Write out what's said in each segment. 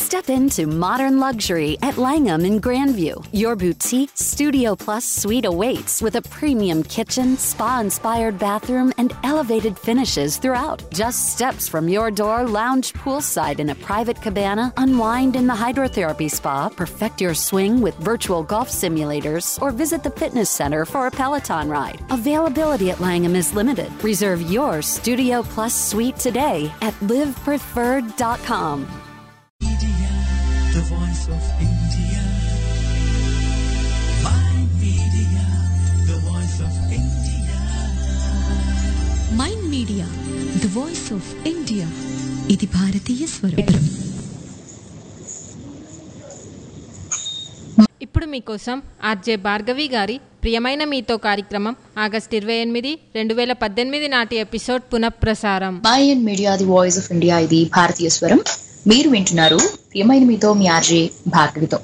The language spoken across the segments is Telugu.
Step into modern luxury at Langham in Grandview. Your boutique Studio Plus suite awaits with a premium kitchen, spa inspired bathroom, and elevated finishes throughout. Just steps from your door, lounge poolside in a private cabana, unwind in the hydrotherapy spa, perfect your swing with virtual golf simulators, or visit the fitness center for a Peloton ride. Availability at Langham is limited. Reserve your Studio Plus suite today at livepreferred.com. the voice of India. My media, the voice of India. Mind media the voice of India ఇది భారతీయ స్వరం ఇప్పుడు మీకోసం ఆర్జే భార్గవి గారి ప్రియమైన మీతో కార్యక్రమం ఆగస్ట్ ఇరవై ఎనిమిది రెండు వేల పద్దెనిమిది నాటి ఎపిసోడ్ పునఃప్రసారం Mayan Media the voice of India ఇది భారతీయ స్వరం మీరు వింటున్నారు ప్రియమైన మీతో మీ ఆర్జే భార్గవితో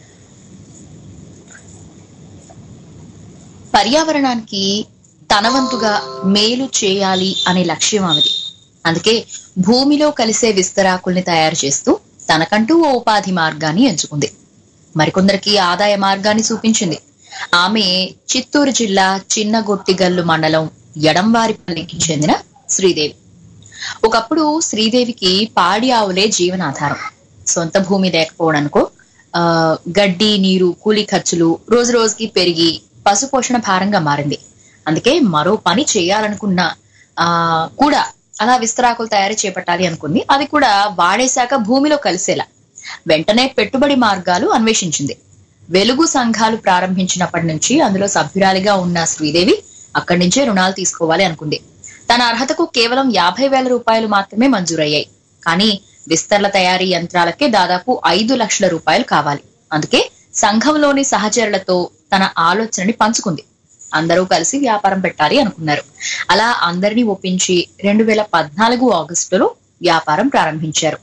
పర్యావరణానికి తన వంతుగా మేలు చేయాలి అనే లక్ష్యం ఆమెది అందుకే భూమిలో కలిసే విస్తరాకుల్ని తయారు చేస్తూ తనకంటూ ఓ ఉపాధి మార్గాన్ని ఎంచుకుంది మరికొందరికి ఆదాయ మార్గాన్ని చూపించింది ఆమె చిత్తూరు జిల్లా చిన్నగొట్టిగల్లు మండలం ఎడంవారిపల్లికి చెందిన శ్రీదేవి ఒకప్పుడు శ్రీదేవికి పాడి ఆవులే జీవనాధారం సొంత భూమి లేకపోవడానికో ఆ గడ్డి నీరు కూలీ ఖర్చులు రోజు రోజుకి పెరిగి పశుపోషణ భారంగా మారింది అందుకే మరో పని చేయాలనుకున్న ఆ కూడా అలా విస్తరాకులు తయారు చేపట్టాలి అనుకుంది అది కూడా వాడేశాక భూమిలో కలిసేలా వెంటనే పెట్టుబడి మార్గాలు అన్వేషించింది వెలుగు సంఘాలు ప్రారంభించినప్పటి నుంచి అందులో సభ్యురాలిగా ఉన్న శ్రీదేవి అక్కడి నుంచే రుణాలు తీసుకోవాలి అనుకుంది తన అర్హతకు కేవలం యాభై వేల రూపాయలు మాత్రమే మంజూరయ్యాయి కానీ విస్తరణ తయారీ యంత్రాలకే దాదాపు ఐదు లక్షల రూపాయలు కావాలి అందుకే సంఘంలోని సహచరులతో తన ఆలోచనని పంచుకుంది అందరూ కలిసి వ్యాపారం పెట్టాలి అనుకున్నారు అలా అందరినీ ఒప్పించి రెండు వేల పద్నాలుగు ఆగస్టులో వ్యాపారం ప్రారంభించారు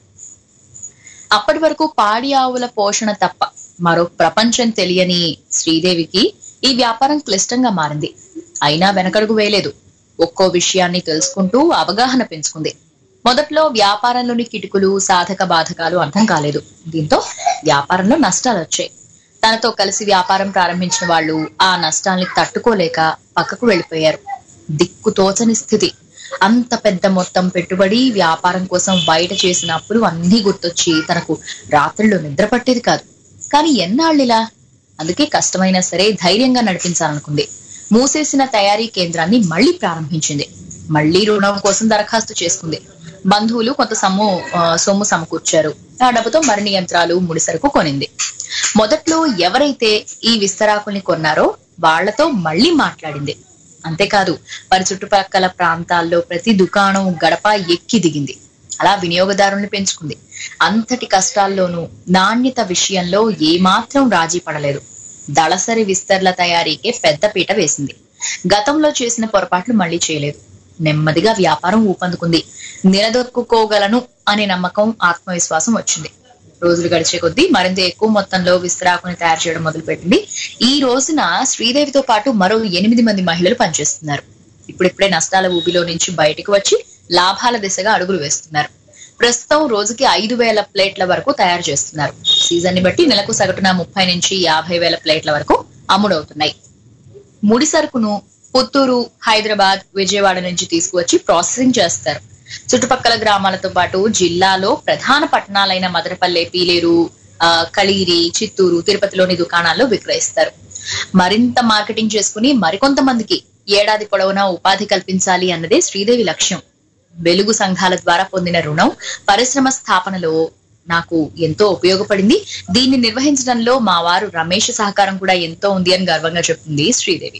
అప్పటి వరకు పాడి ఆవుల పోషణ తప్ప మరో ప్రపంచం తెలియని శ్రీదేవికి ఈ వ్యాపారం క్లిష్టంగా మారింది అయినా వెనకడుగు వేయలేదు ఒక్కో విషయాన్ని తెలుసుకుంటూ అవగాహన పెంచుకుంది మొదట్లో వ్యాపారంలోని కిటుకులు సాధక బాధకాలు అర్థం కాలేదు దీంతో వ్యాపారంలో నష్టాలు వచ్చాయి తనతో కలిసి వ్యాపారం ప్రారంభించిన వాళ్ళు ఆ నష్టాల్ని తట్టుకోలేక పక్కకు వెళ్ళిపోయారు దిక్కు తోచని స్థితి అంత పెద్ద మొత్తం పెట్టుబడి వ్యాపారం కోసం బయట చేసిన అప్పులు అన్నీ గుర్తొచ్చి తనకు రాత్రిళ్ళు నిద్ర పట్టేది కాదు కానీ ఎన్నాళ్ళిలా అందుకే కష్టమైనా సరే ధైర్యంగా నడిపించాలనుకుంది మూసేసిన తయారీ కేంద్రాన్ని మళ్ళీ ప్రారంభించింది మళ్ళీ రుణం కోసం దరఖాస్తు చేసుకుంది బంధువులు కొంత సొమ్ము ఆ, సొమ్ము సమకూర్చారు ఆ డబ్బుతో మరిన్ని యంత్రాలు ముడిసరుకు కొనింది మొదట్లో ఎవరైతే ఈ విస్తరాకుల్ని కొన్నారో వాళ్లతో మళ్ళీ మాట్లాడింది అంతేకాదు వారి చుట్టుపక్కల ప్రాంతాల్లో ప్రతి దుకాణం గడప ఎక్కి దిగింది అలా వినియోగదారుల్ని పెంచుకుంది అంతటి కష్టాల్లోనూ నాణ్యత విషయంలో ఏమాత్రం రాజీ పడలేదు దళసరి విస్తర్ల తయారీకే పెద్దపీట వేసింది గతంలో చేసిన పొరపాట్లు మళ్ళీ చేయలేదు నెమ్మదిగా వ్యాపారం ఊపందుకుంది నిలదొక్కుకోగలను అనే నమ్మకం ఆత్మవిశ్వాసం వచ్చింది రోజులు గడిచే కొద్దీ మరింత ఎక్కువ మొత్తంలో విస్తరాకుని తయారు చేయడం మొదలుపెట్టింది ఈ రోజున శ్రీదేవితో పాటు మరో ఎనిమిది మంది మహిళలు పనిచేస్తున్నారు ఇప్పుడిప్పుడే నష్టాల ఊబిలో నుంచి బయటకు వచ్చి లాభాల దిశగా అడుగులు వేస్తున్నారు ప్రస్తుతం రోజుకి ఐదు వేల ప్లేట్ల వరకు తయారు చేస్తున్నారు సీజన్ ని బట్టి నెలకు సగటున ముప్పై నుంచి యాభై వేల ప్లేట్ల వరకు అమ్ముడవుతున్నాయి ముడి సరుకును పుత్తూరు హైదరాబాద్ విజయవాడ నుంచి తీసుకువచ్చి ప్రాసెసింగ్ చేస్తారు చుట్టుపక్కల గ్రామాలతో పాటు జిల్లాలో ప్రధాన పట్టణాలైన మదనపల్లె పీలేరు ఆ, కలిగిరి చిత్తూరు తిరుపతిలోని దుకాణాల్లో విక్రయిస్తారు మరింత మార్కెటింగ్ చేసుకుని మరికొంతమందికి ఏడాది పొడవునా ఉపాధి కల్పించాలి అన్నదే శ్రీదేవి లక్ష్యం వెలుగు సంఘాల ద్వారా పొందిన రుణం పరిశ్రమ స్థాపనలో నాకు ఎంతో ఉపయోగపడింది దీన్ని నిర్వహించడంలో మా వారు రమేష్ సహకారం కూడా ఎంతో ఉంది అని గర్వంగా చెప్తుంది శ్రీదేవి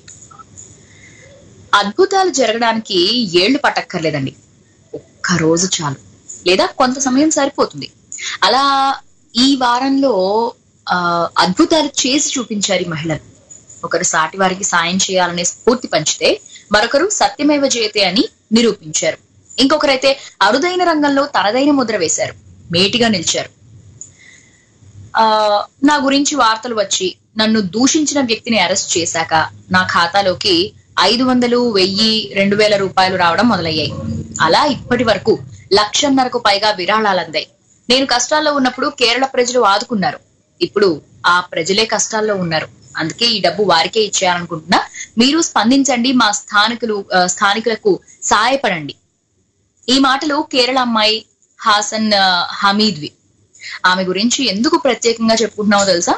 అద్భుతాలు జరగడానికి ఏళ్లు పట్టక్కర్లేదండి ఒక్క రోజు చాలు లేదా కొంత సమయం సరిపోతుంది అలా ఈ వారంలో ఆ అద్భుతాలు చేసి చూపించారు ఈ మహిళలు ఒకరు సాటి వారికి సాయం చేయాలనే స్ఫూర్తి పంచితే మరొకరు సత్యమేవ జయతే అని నిరూపించారు ఇంకొకరైతే అరుదైన రంగంలో తనదైన ముద్ర వేశారు మేటిగా నిలిచారు ఆ నా గురించి వార్తలు వచ్చి నన్ను దూషించిన వ్యక్తిని అరెస్ట్ చేశాక నా ఖాతాలోకి ఐదు వందలు వెయ్యి రెండు వేల రూపాయలు రావడం మొదలయ్యాయి అలా ఇప్పటి వరకు లక్షన్నరకు పైగా విరాళాలు అందాయి నేను కష్టాల్లో ఉన్నప్పుడు కేరళ ప్రజలు ఆదుకున్నారు ఇప్పుడు ఆ ప్రజలే కష్టాల్లో ఉన్నారు అందుకే ఈ డబ్బు వారికే ఇచ్చేయాలనుకుంటున్నా మీరు స్పందించండి మా స్థానికులు ఆ, స్థానికులకు సహాయపడండి ఈ మాటలు కేరళ అమ్మాయి హాసన్ ఆ, హమీద్వి ఆమె గురించి ఎందుకు ప్రత్యేకంగా చెప్పుకుంటున్నామో తెలుసా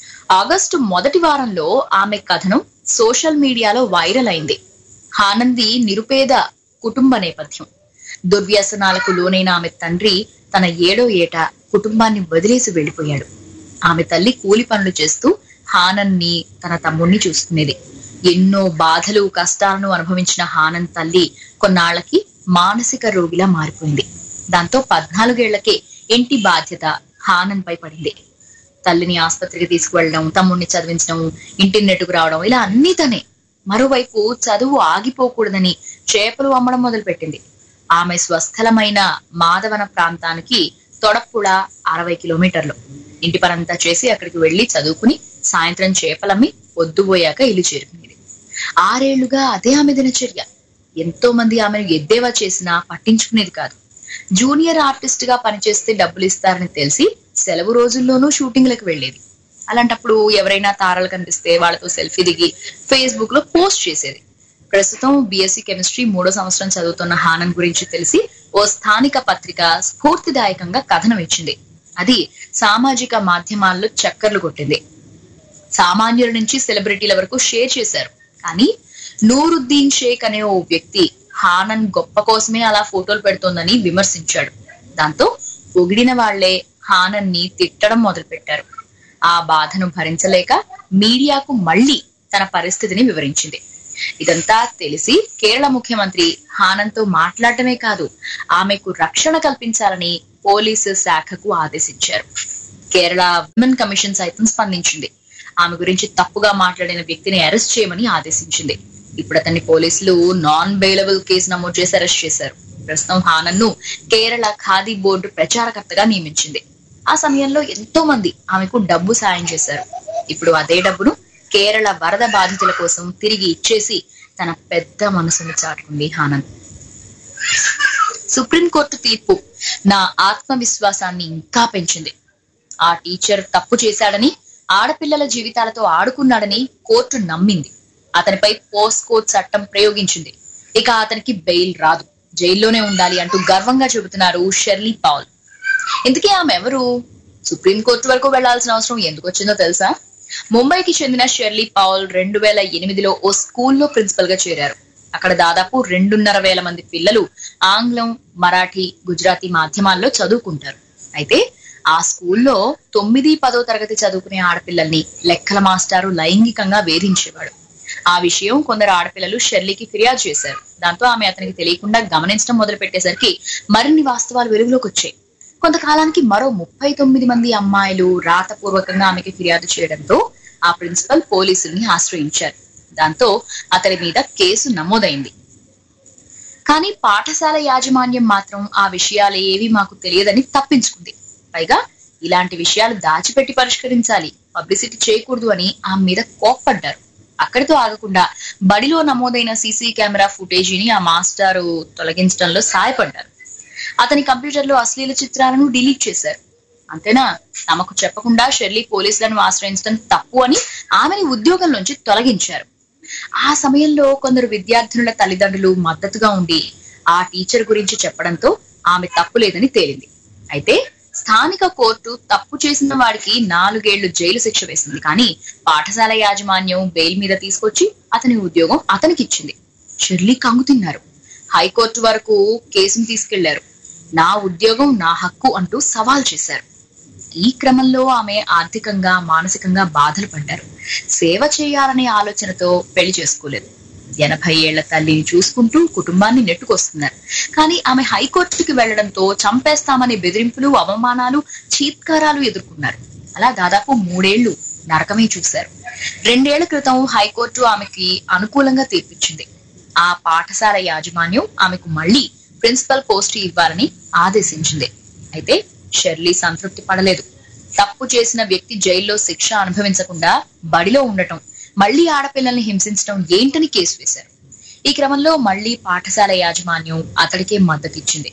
ఆగస్టు మొదటి వారంలో ఆమె కథనం సోషల్ మీడియాలో వైరల్ అయింది హానంది నిరుపేద కుటుంబ నేపథ్యం దుర్వ్యసనాలకు లోనైన ఆమె తండ్రి తన ఏడో ఏట కుటుంబాన్ని వదిలేసి వెళ్లిపోయాడు ఆమె తల్లి కూలి పనులు చేస్తూ హానన్ని తన తమ్ముణ్ణి చూసుకునేది ఎన్నో బాధలు కష్టాలను అనుభవించిన హానన్ తల్లి కొన్నాళ్లకి మానసిక రోగిలా మారిపోయింది దాంతో పద్నాలుగేళ్లకే ఇంటి బాధ్యత హానన్ పై పడింది తల్లిని ఆసుపత్రికి తీసుకువెళ్ళడం తమ్ముడిని చదివించడం ఇంటిని నెట్టుకు రావడం ఇలా అన్నీ తనే మరోవైపు చదువు ఆగిపోకూడదని చేపలు అమ్మడం మొదలుపెట్టింది ఆమె స్వస్థలమైన మాధవన ప్రాంతానికి తొడప్పుడ అరవై కిలోమీటర్లు ఇంటి పనంతా చేసి అక్కడికి వెళ్లి చదువుకుని సాయంత్రం చేపలమ్మి పొద్దుపోయాక ఇల్లు చేరుకునేది ఆరేళ్లుగా అదే ఆమె దినచర్య ఎంతో మంది ఆమెను ఎద్దేవా చేసినా పట్టించుకునేది కాదు జూనియర్ ఆర్టిస్ట్ గా పనిచేస్తే డబ్బులు ఇస్తారని తెలిసి సెలవు రోజుల్లోనూ షూటింగ్లకు వెళ్లేది అలాంటప్పుడు ఎవరైనా తారలు కనిపిస్తే వాళ్ళతో సెల్ఫీ దిగి ఫేస్బుక్ లో పోస్ట్ చేసేది ప్రస్తుతం బీఎస్సీ కెమిస్ట్రీ మూడో సంవత్సరం చదువుతున్న హానన్ గురించి తెలిసి ఓ స్థానిక పత్రిక స్ఫూర్తిదాయకంగా కథనం ఇచ్చింది అది సామాజిక మాధ్యమాల్లో చక్కర్లు కొట్టింది సామాన్యుల నుంచి సెలబ్రిటీల వరకు షేర్ చేశారు కానీ నూరుద్దీన్ షేక్ అనే ఓ వ్యక్తి హానన్ గొప్ప కోసమే అలా ఫోటోలు పెడుతోందని విమర్శించాడు దాంతో పొగిడిన వాళ్లే హానన్ ని తిట్టడం మొదలుపెట్టారు ఆ బాధను భరించలేక మీడియాకు మళ్ళీ తన పరిస్థితిని వివరించింది ఇదంతా తెలిసి కేరళ ముఖ్యమంత్రి హానంతో మాట్లాడటమే కాదు ఆమెకు రక్షణ కల్పించాలని పోలీసు శాఖకు ఆదేశించారు కేరళ విమెన్ కమిషన్ సైతం స్పందించింది ఆమె గురించి తప్పుగా మాట్లాడిన వ్యక్తిని అరెస్ట్ చేయమని ఆదేశించింది ఇప్పుడు అతన్ని పోలీసులు నాన్ బెయిలబుల్ కేసు నమోదు చేసి అరెస్ట్ చేశారు ప్రస్తుతం హానన్ను కేరళ ఖాదీ బోర్డు ప్రచారకర్తగా నియమించింది ఆ సమయంలో ఎంతో మంది ఆమెకు డబ్బు సాయం చేశారు ఇప్పుడు అదే డబ్బును కేరళ వరద బాధితుల కోసం తిరిగి ఇచ్చేసి తన పెద్ద మనసును చాటుకుంది హానంద్ సుప్రీంకోర్టు తీర్పు నా ఆత్మవిశ్వాసాన్ని ఇంకా పెంచింది ఆ టీచర్ తప్పు చేశాడని ఆడపిల్లల జీవితాలతో ఆడుకున్నాడని కోర్టు నమ్మింది అతనిపై పోస్కో చట్టం ప్రయోగించింది ఇక అతనికి బెయిల్ రాదు జైల్లోనే ఉండాలి అంటూ గర్వంగా చెబుతున్నారు షెర్లీ పౌల్ ఇంతకీ ఆమె ఎవరు సుప్రీంకోర్టు వరకు వెళ్లాల్సిన అవసరం ఎందుకు వచ్చిందో తెలుసా ముంబైకి చెందిన షెర్లీ పౌల్ రెండు వేల ఎనిమిదిలో ఓ స్కూల్లో ప్రిన్సిపల్ గా చేరారు అక్కడ దాదాపు రెండున్నర వేల మంది పిల్లలు ఆంగ్లం మరాఠీ గుజరాతీ మాధ్యమాల్లో చదువుకుంటారు అయితే ఆ స్కూల్లో తొమ్మిది పదో తరగతి చదువుకునే ఆడపిల్లల్ని లెక్కల మాస్టారు లైంగికంగా వేధించేవాడు ఆ విషయం కొందరు ఆడపిల్లలు షెర్లీకి ఫిర్యాదు చేశారు దాంతో ఆమె అతనికి తెలియకుండా గమనించడం మొదలు పెట్టేసరికి మరిన్ని వాస్తవాలు వెలుగులోకి వచ్చాయి కొంతకాలానికి మరో ముప్పై తొమ్మిది మంది అమ్మాయిలు రాతపూర్వకంగా ఆమెకి ఫిర్యాదు చేయడంతో ఆ ప్రిన్సిపల్ పోలీసుల్ని ఆశ్రయించారు దాంతో అతని మీద కేసు నమోదైంది కానీ పాఠశాల యాజమాన్యం మాత్రం ఆ విషయాలు ఏవి మాకు తెలియదని తప్పించుకుంది పైగా ఇలాంటి విషయాలు దాచిపెట్టి పరిష్కరించాలి పబ్లిసిటీ చేయకూడదు అని ఆమె మీద కోప్పడ్డారు అక్కడితో ఆగకుండా బడిలో నమోదైన సీసీ కెమెరా ఫుటేజీని ఆ మాస్టారు తొలగించడంలో సాయపడ్డారు అతని కంప్యూటర్ లో అశ్లీల చిత్రాలను డిలీట్ చేశారు అంతేనా తమకు చెప్పకుండా షెర్లీ పోలీసులను ఆశ్రయించడం తప్పు అని ఆమెని ఉద్యోగం నుంచి తొలగించారు ఆ సమయంలో కొందరు విద్యార్థినుల తల్లిదండ్రులు మద్దతుగా ఉండి ఆ టీచర్ గురించి చెప్పడంతో ఆమె తప్పు లేదని తేలింది అయితే స్థానిక కోర్టు తప్పు చేసిన వాడికి నాలుగేళ్లు జైలు శిక్ష వేసింది కానీ పాఠశాల యాజమాన్యం బెయిల్ మీద తీసుకొచ్చి అతని ఉద్యోగం అతనికిచ్చింది షెర్లీ కంగు తిన్నారు హైకోర్టు వరకు కేసును తీసుకెళ్లారు నా ఉద్యోగం నా హక్కు అంటూ సవాల్ చేశారు ఈ క్రమంలో ఆమె ఆర్థికంగా మానసికంగా బాధలు పడ్డారు సేవ చేయాలనే ఆలోచనతో పెళ్లి చేసుకోలేదు ఎనభై ఏళ్ల తల్లిని చూసుకుంటూ కుటుంబాన్ని నెట్టుకొస్తున్నారు కానీ ఆమె హైకోర్టుకి వెళ్లడంతో చంపేస్తామనే బెదిరింపులు అవమానాలు చీత్కారాలు ఎదుర్కొన్నారు అలా దాదాపు మూడేళ్లు నరకమే చూశారు రెండేళ్ల క్రితం హైకోర్టు ఆమెకి అనుకూలంగా తీర్పిచ్చింది ఆ పాఠశాల యాజమాన్యం ఆమెకు మళ్ళీ ప్రిన్సిపల్ పోస్ట్ ఇవ్వాలని ఆదేశించింది అయితే షెర్లీ సంతృప్తి పడలేదు తప్పు చేసిన వ్యక్తి జైల్లో శిక్ష అనుభవించకుండా బడిలో ఉండటం మళ్ళీ ఆడపిల్లల్ని హింసించడం ఏంటని కేసు వేశారు ఈ క్రమంలో మళ్ళీ పాఠశాల యాజమాన్యం అతడికే మద్దతిచ్చింది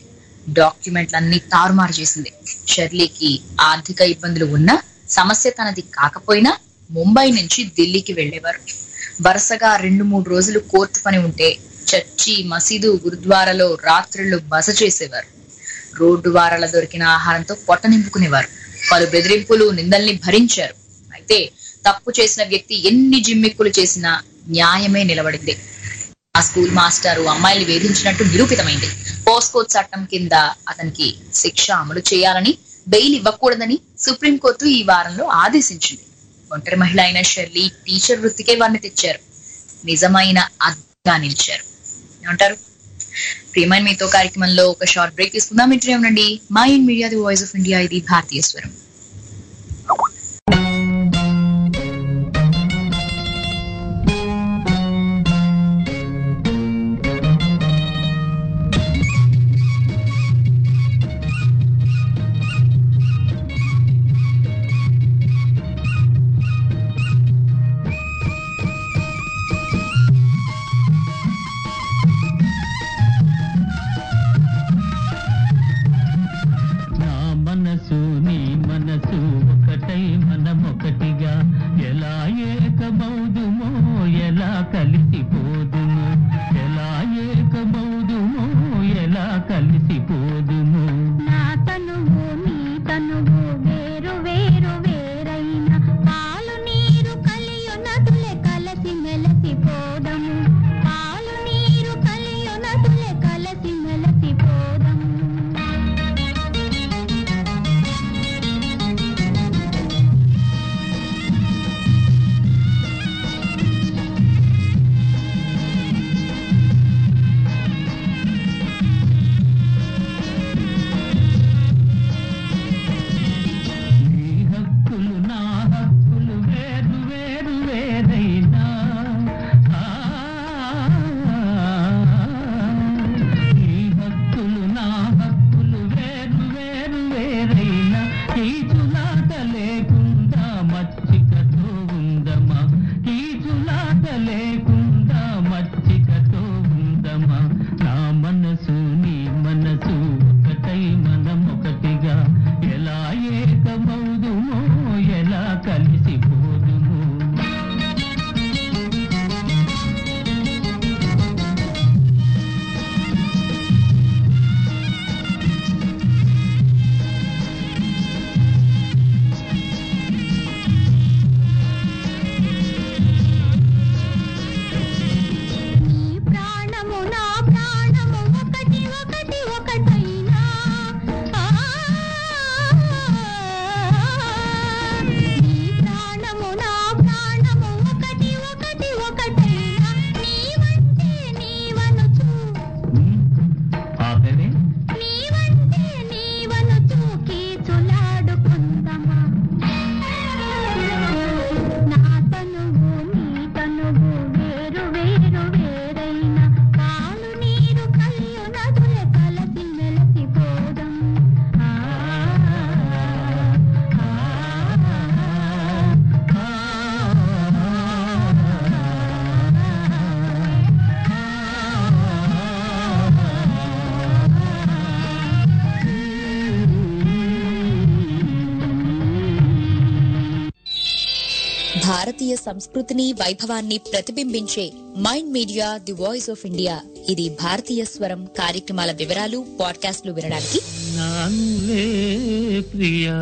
డాక్యుమెంట్లన్నీ తారుమారు చేసింది షెర్లీకి ఆర్థిక ఇబ్బందులు ఉన్నా సమస్య తనది కాకపోయినా ముంబై నుంచి ఢిల్లీకి వెళ్లేవారు వరుసగా రెండు మూడు రోజులు కోర్టు పని ఉంటే చర్చి మసీదు గురుద్వారాలో రాత్రులు బస చేసేవారు రోడ్డు వారాల దొరికిన ఆహారంతో పొట్ట నింపుకునేవారు పలు బెదిరింపులు నిందల్ని భరించారు అయితే తప్పు చేసిన వ్యక్తి ఎన్ని జిమ్మిక్కులు చేసినా న్యాయమే నిలబడింది ఆ స్కూల్ మాస్టారు అమ్మాయిని వేధించినట్టు నిరూపితమైంది పోస్కో చట్టం కింద అతనికి శిక్ష అమలు చేయాలని బెయిల్ ఇవ్వకూడదని సుప్రీంకోర్టు ఈ వారంలో ఆదేశించింది ఒంటరి మహిళ అయిన షెర్లీ టీచర్ వృత్తికే వారిని తెచ్చారు నిజమైన అద్దా నిలిచారు ఏమంటారు ప్రియమైన మీతో కార్యక్రమంలో ఒక షార్ట్ బ్రేక్ తీసుకుందాం ఇంటనే ఉండండి మా in media the voice of India ఇది భారతీయ స్వరం నా మనసు నీ మనసు ఒకటై మనమొకటిగా ఎలా ఏకమౌదుమో ఎలా కలిసిపోదుము ఎలా ఏకమౌదుమో ఎలా కలిసిపోదుము నా తనువు నీ తనువు వేరు వేరు వేరైన పాలు నీరు కలియునదులే కలసి మెలసి పోదము పాలు నీరు కలియునదులే కలసి మెలసి పోదము నీ హక్కులు నా హక్కులు వేరు వేరు వేరైనా ఆ, నీ హక్కులు నా హక్కులు వేరు వేరు వేరైనా కీచులాట లేకుండా మచ్చికతో ఉందమా కీచులాట లేకుండా మచ్చికతో ఉందమా నా మనసు నీ మనసు ఒకటై మనం ఒకటిగా ఎలా ఏకమౌదుమో ఎలా కలిసిపోదుము నీ ప్రాణము నా ప్రాణము ఒకటి ఒకటి ఒకటైనా ఆ, నీ ప్రాణము నా ప్రాణము ఒకటి ఒకటి ఒకటైనా నీవంటే నీవనుచు ఆపేవే నీవంటే నీవనుచు కీచులాడుకుందమా నా తనువు నీ తనువు వేరు వేరు వేరైన పాలు నీరు కలియునదులే కలసి మెలసి పోదం ఆ, భారతీయ సంస్కృతిని వైభవాన్ని ప్రతిబింబించే Mind media the voice of India ఇది భారతీయ స్వరం కార్యక్రమాల వివరాలు పాడ్కాస్ట్లు వినడానికి నానులే ప్రియా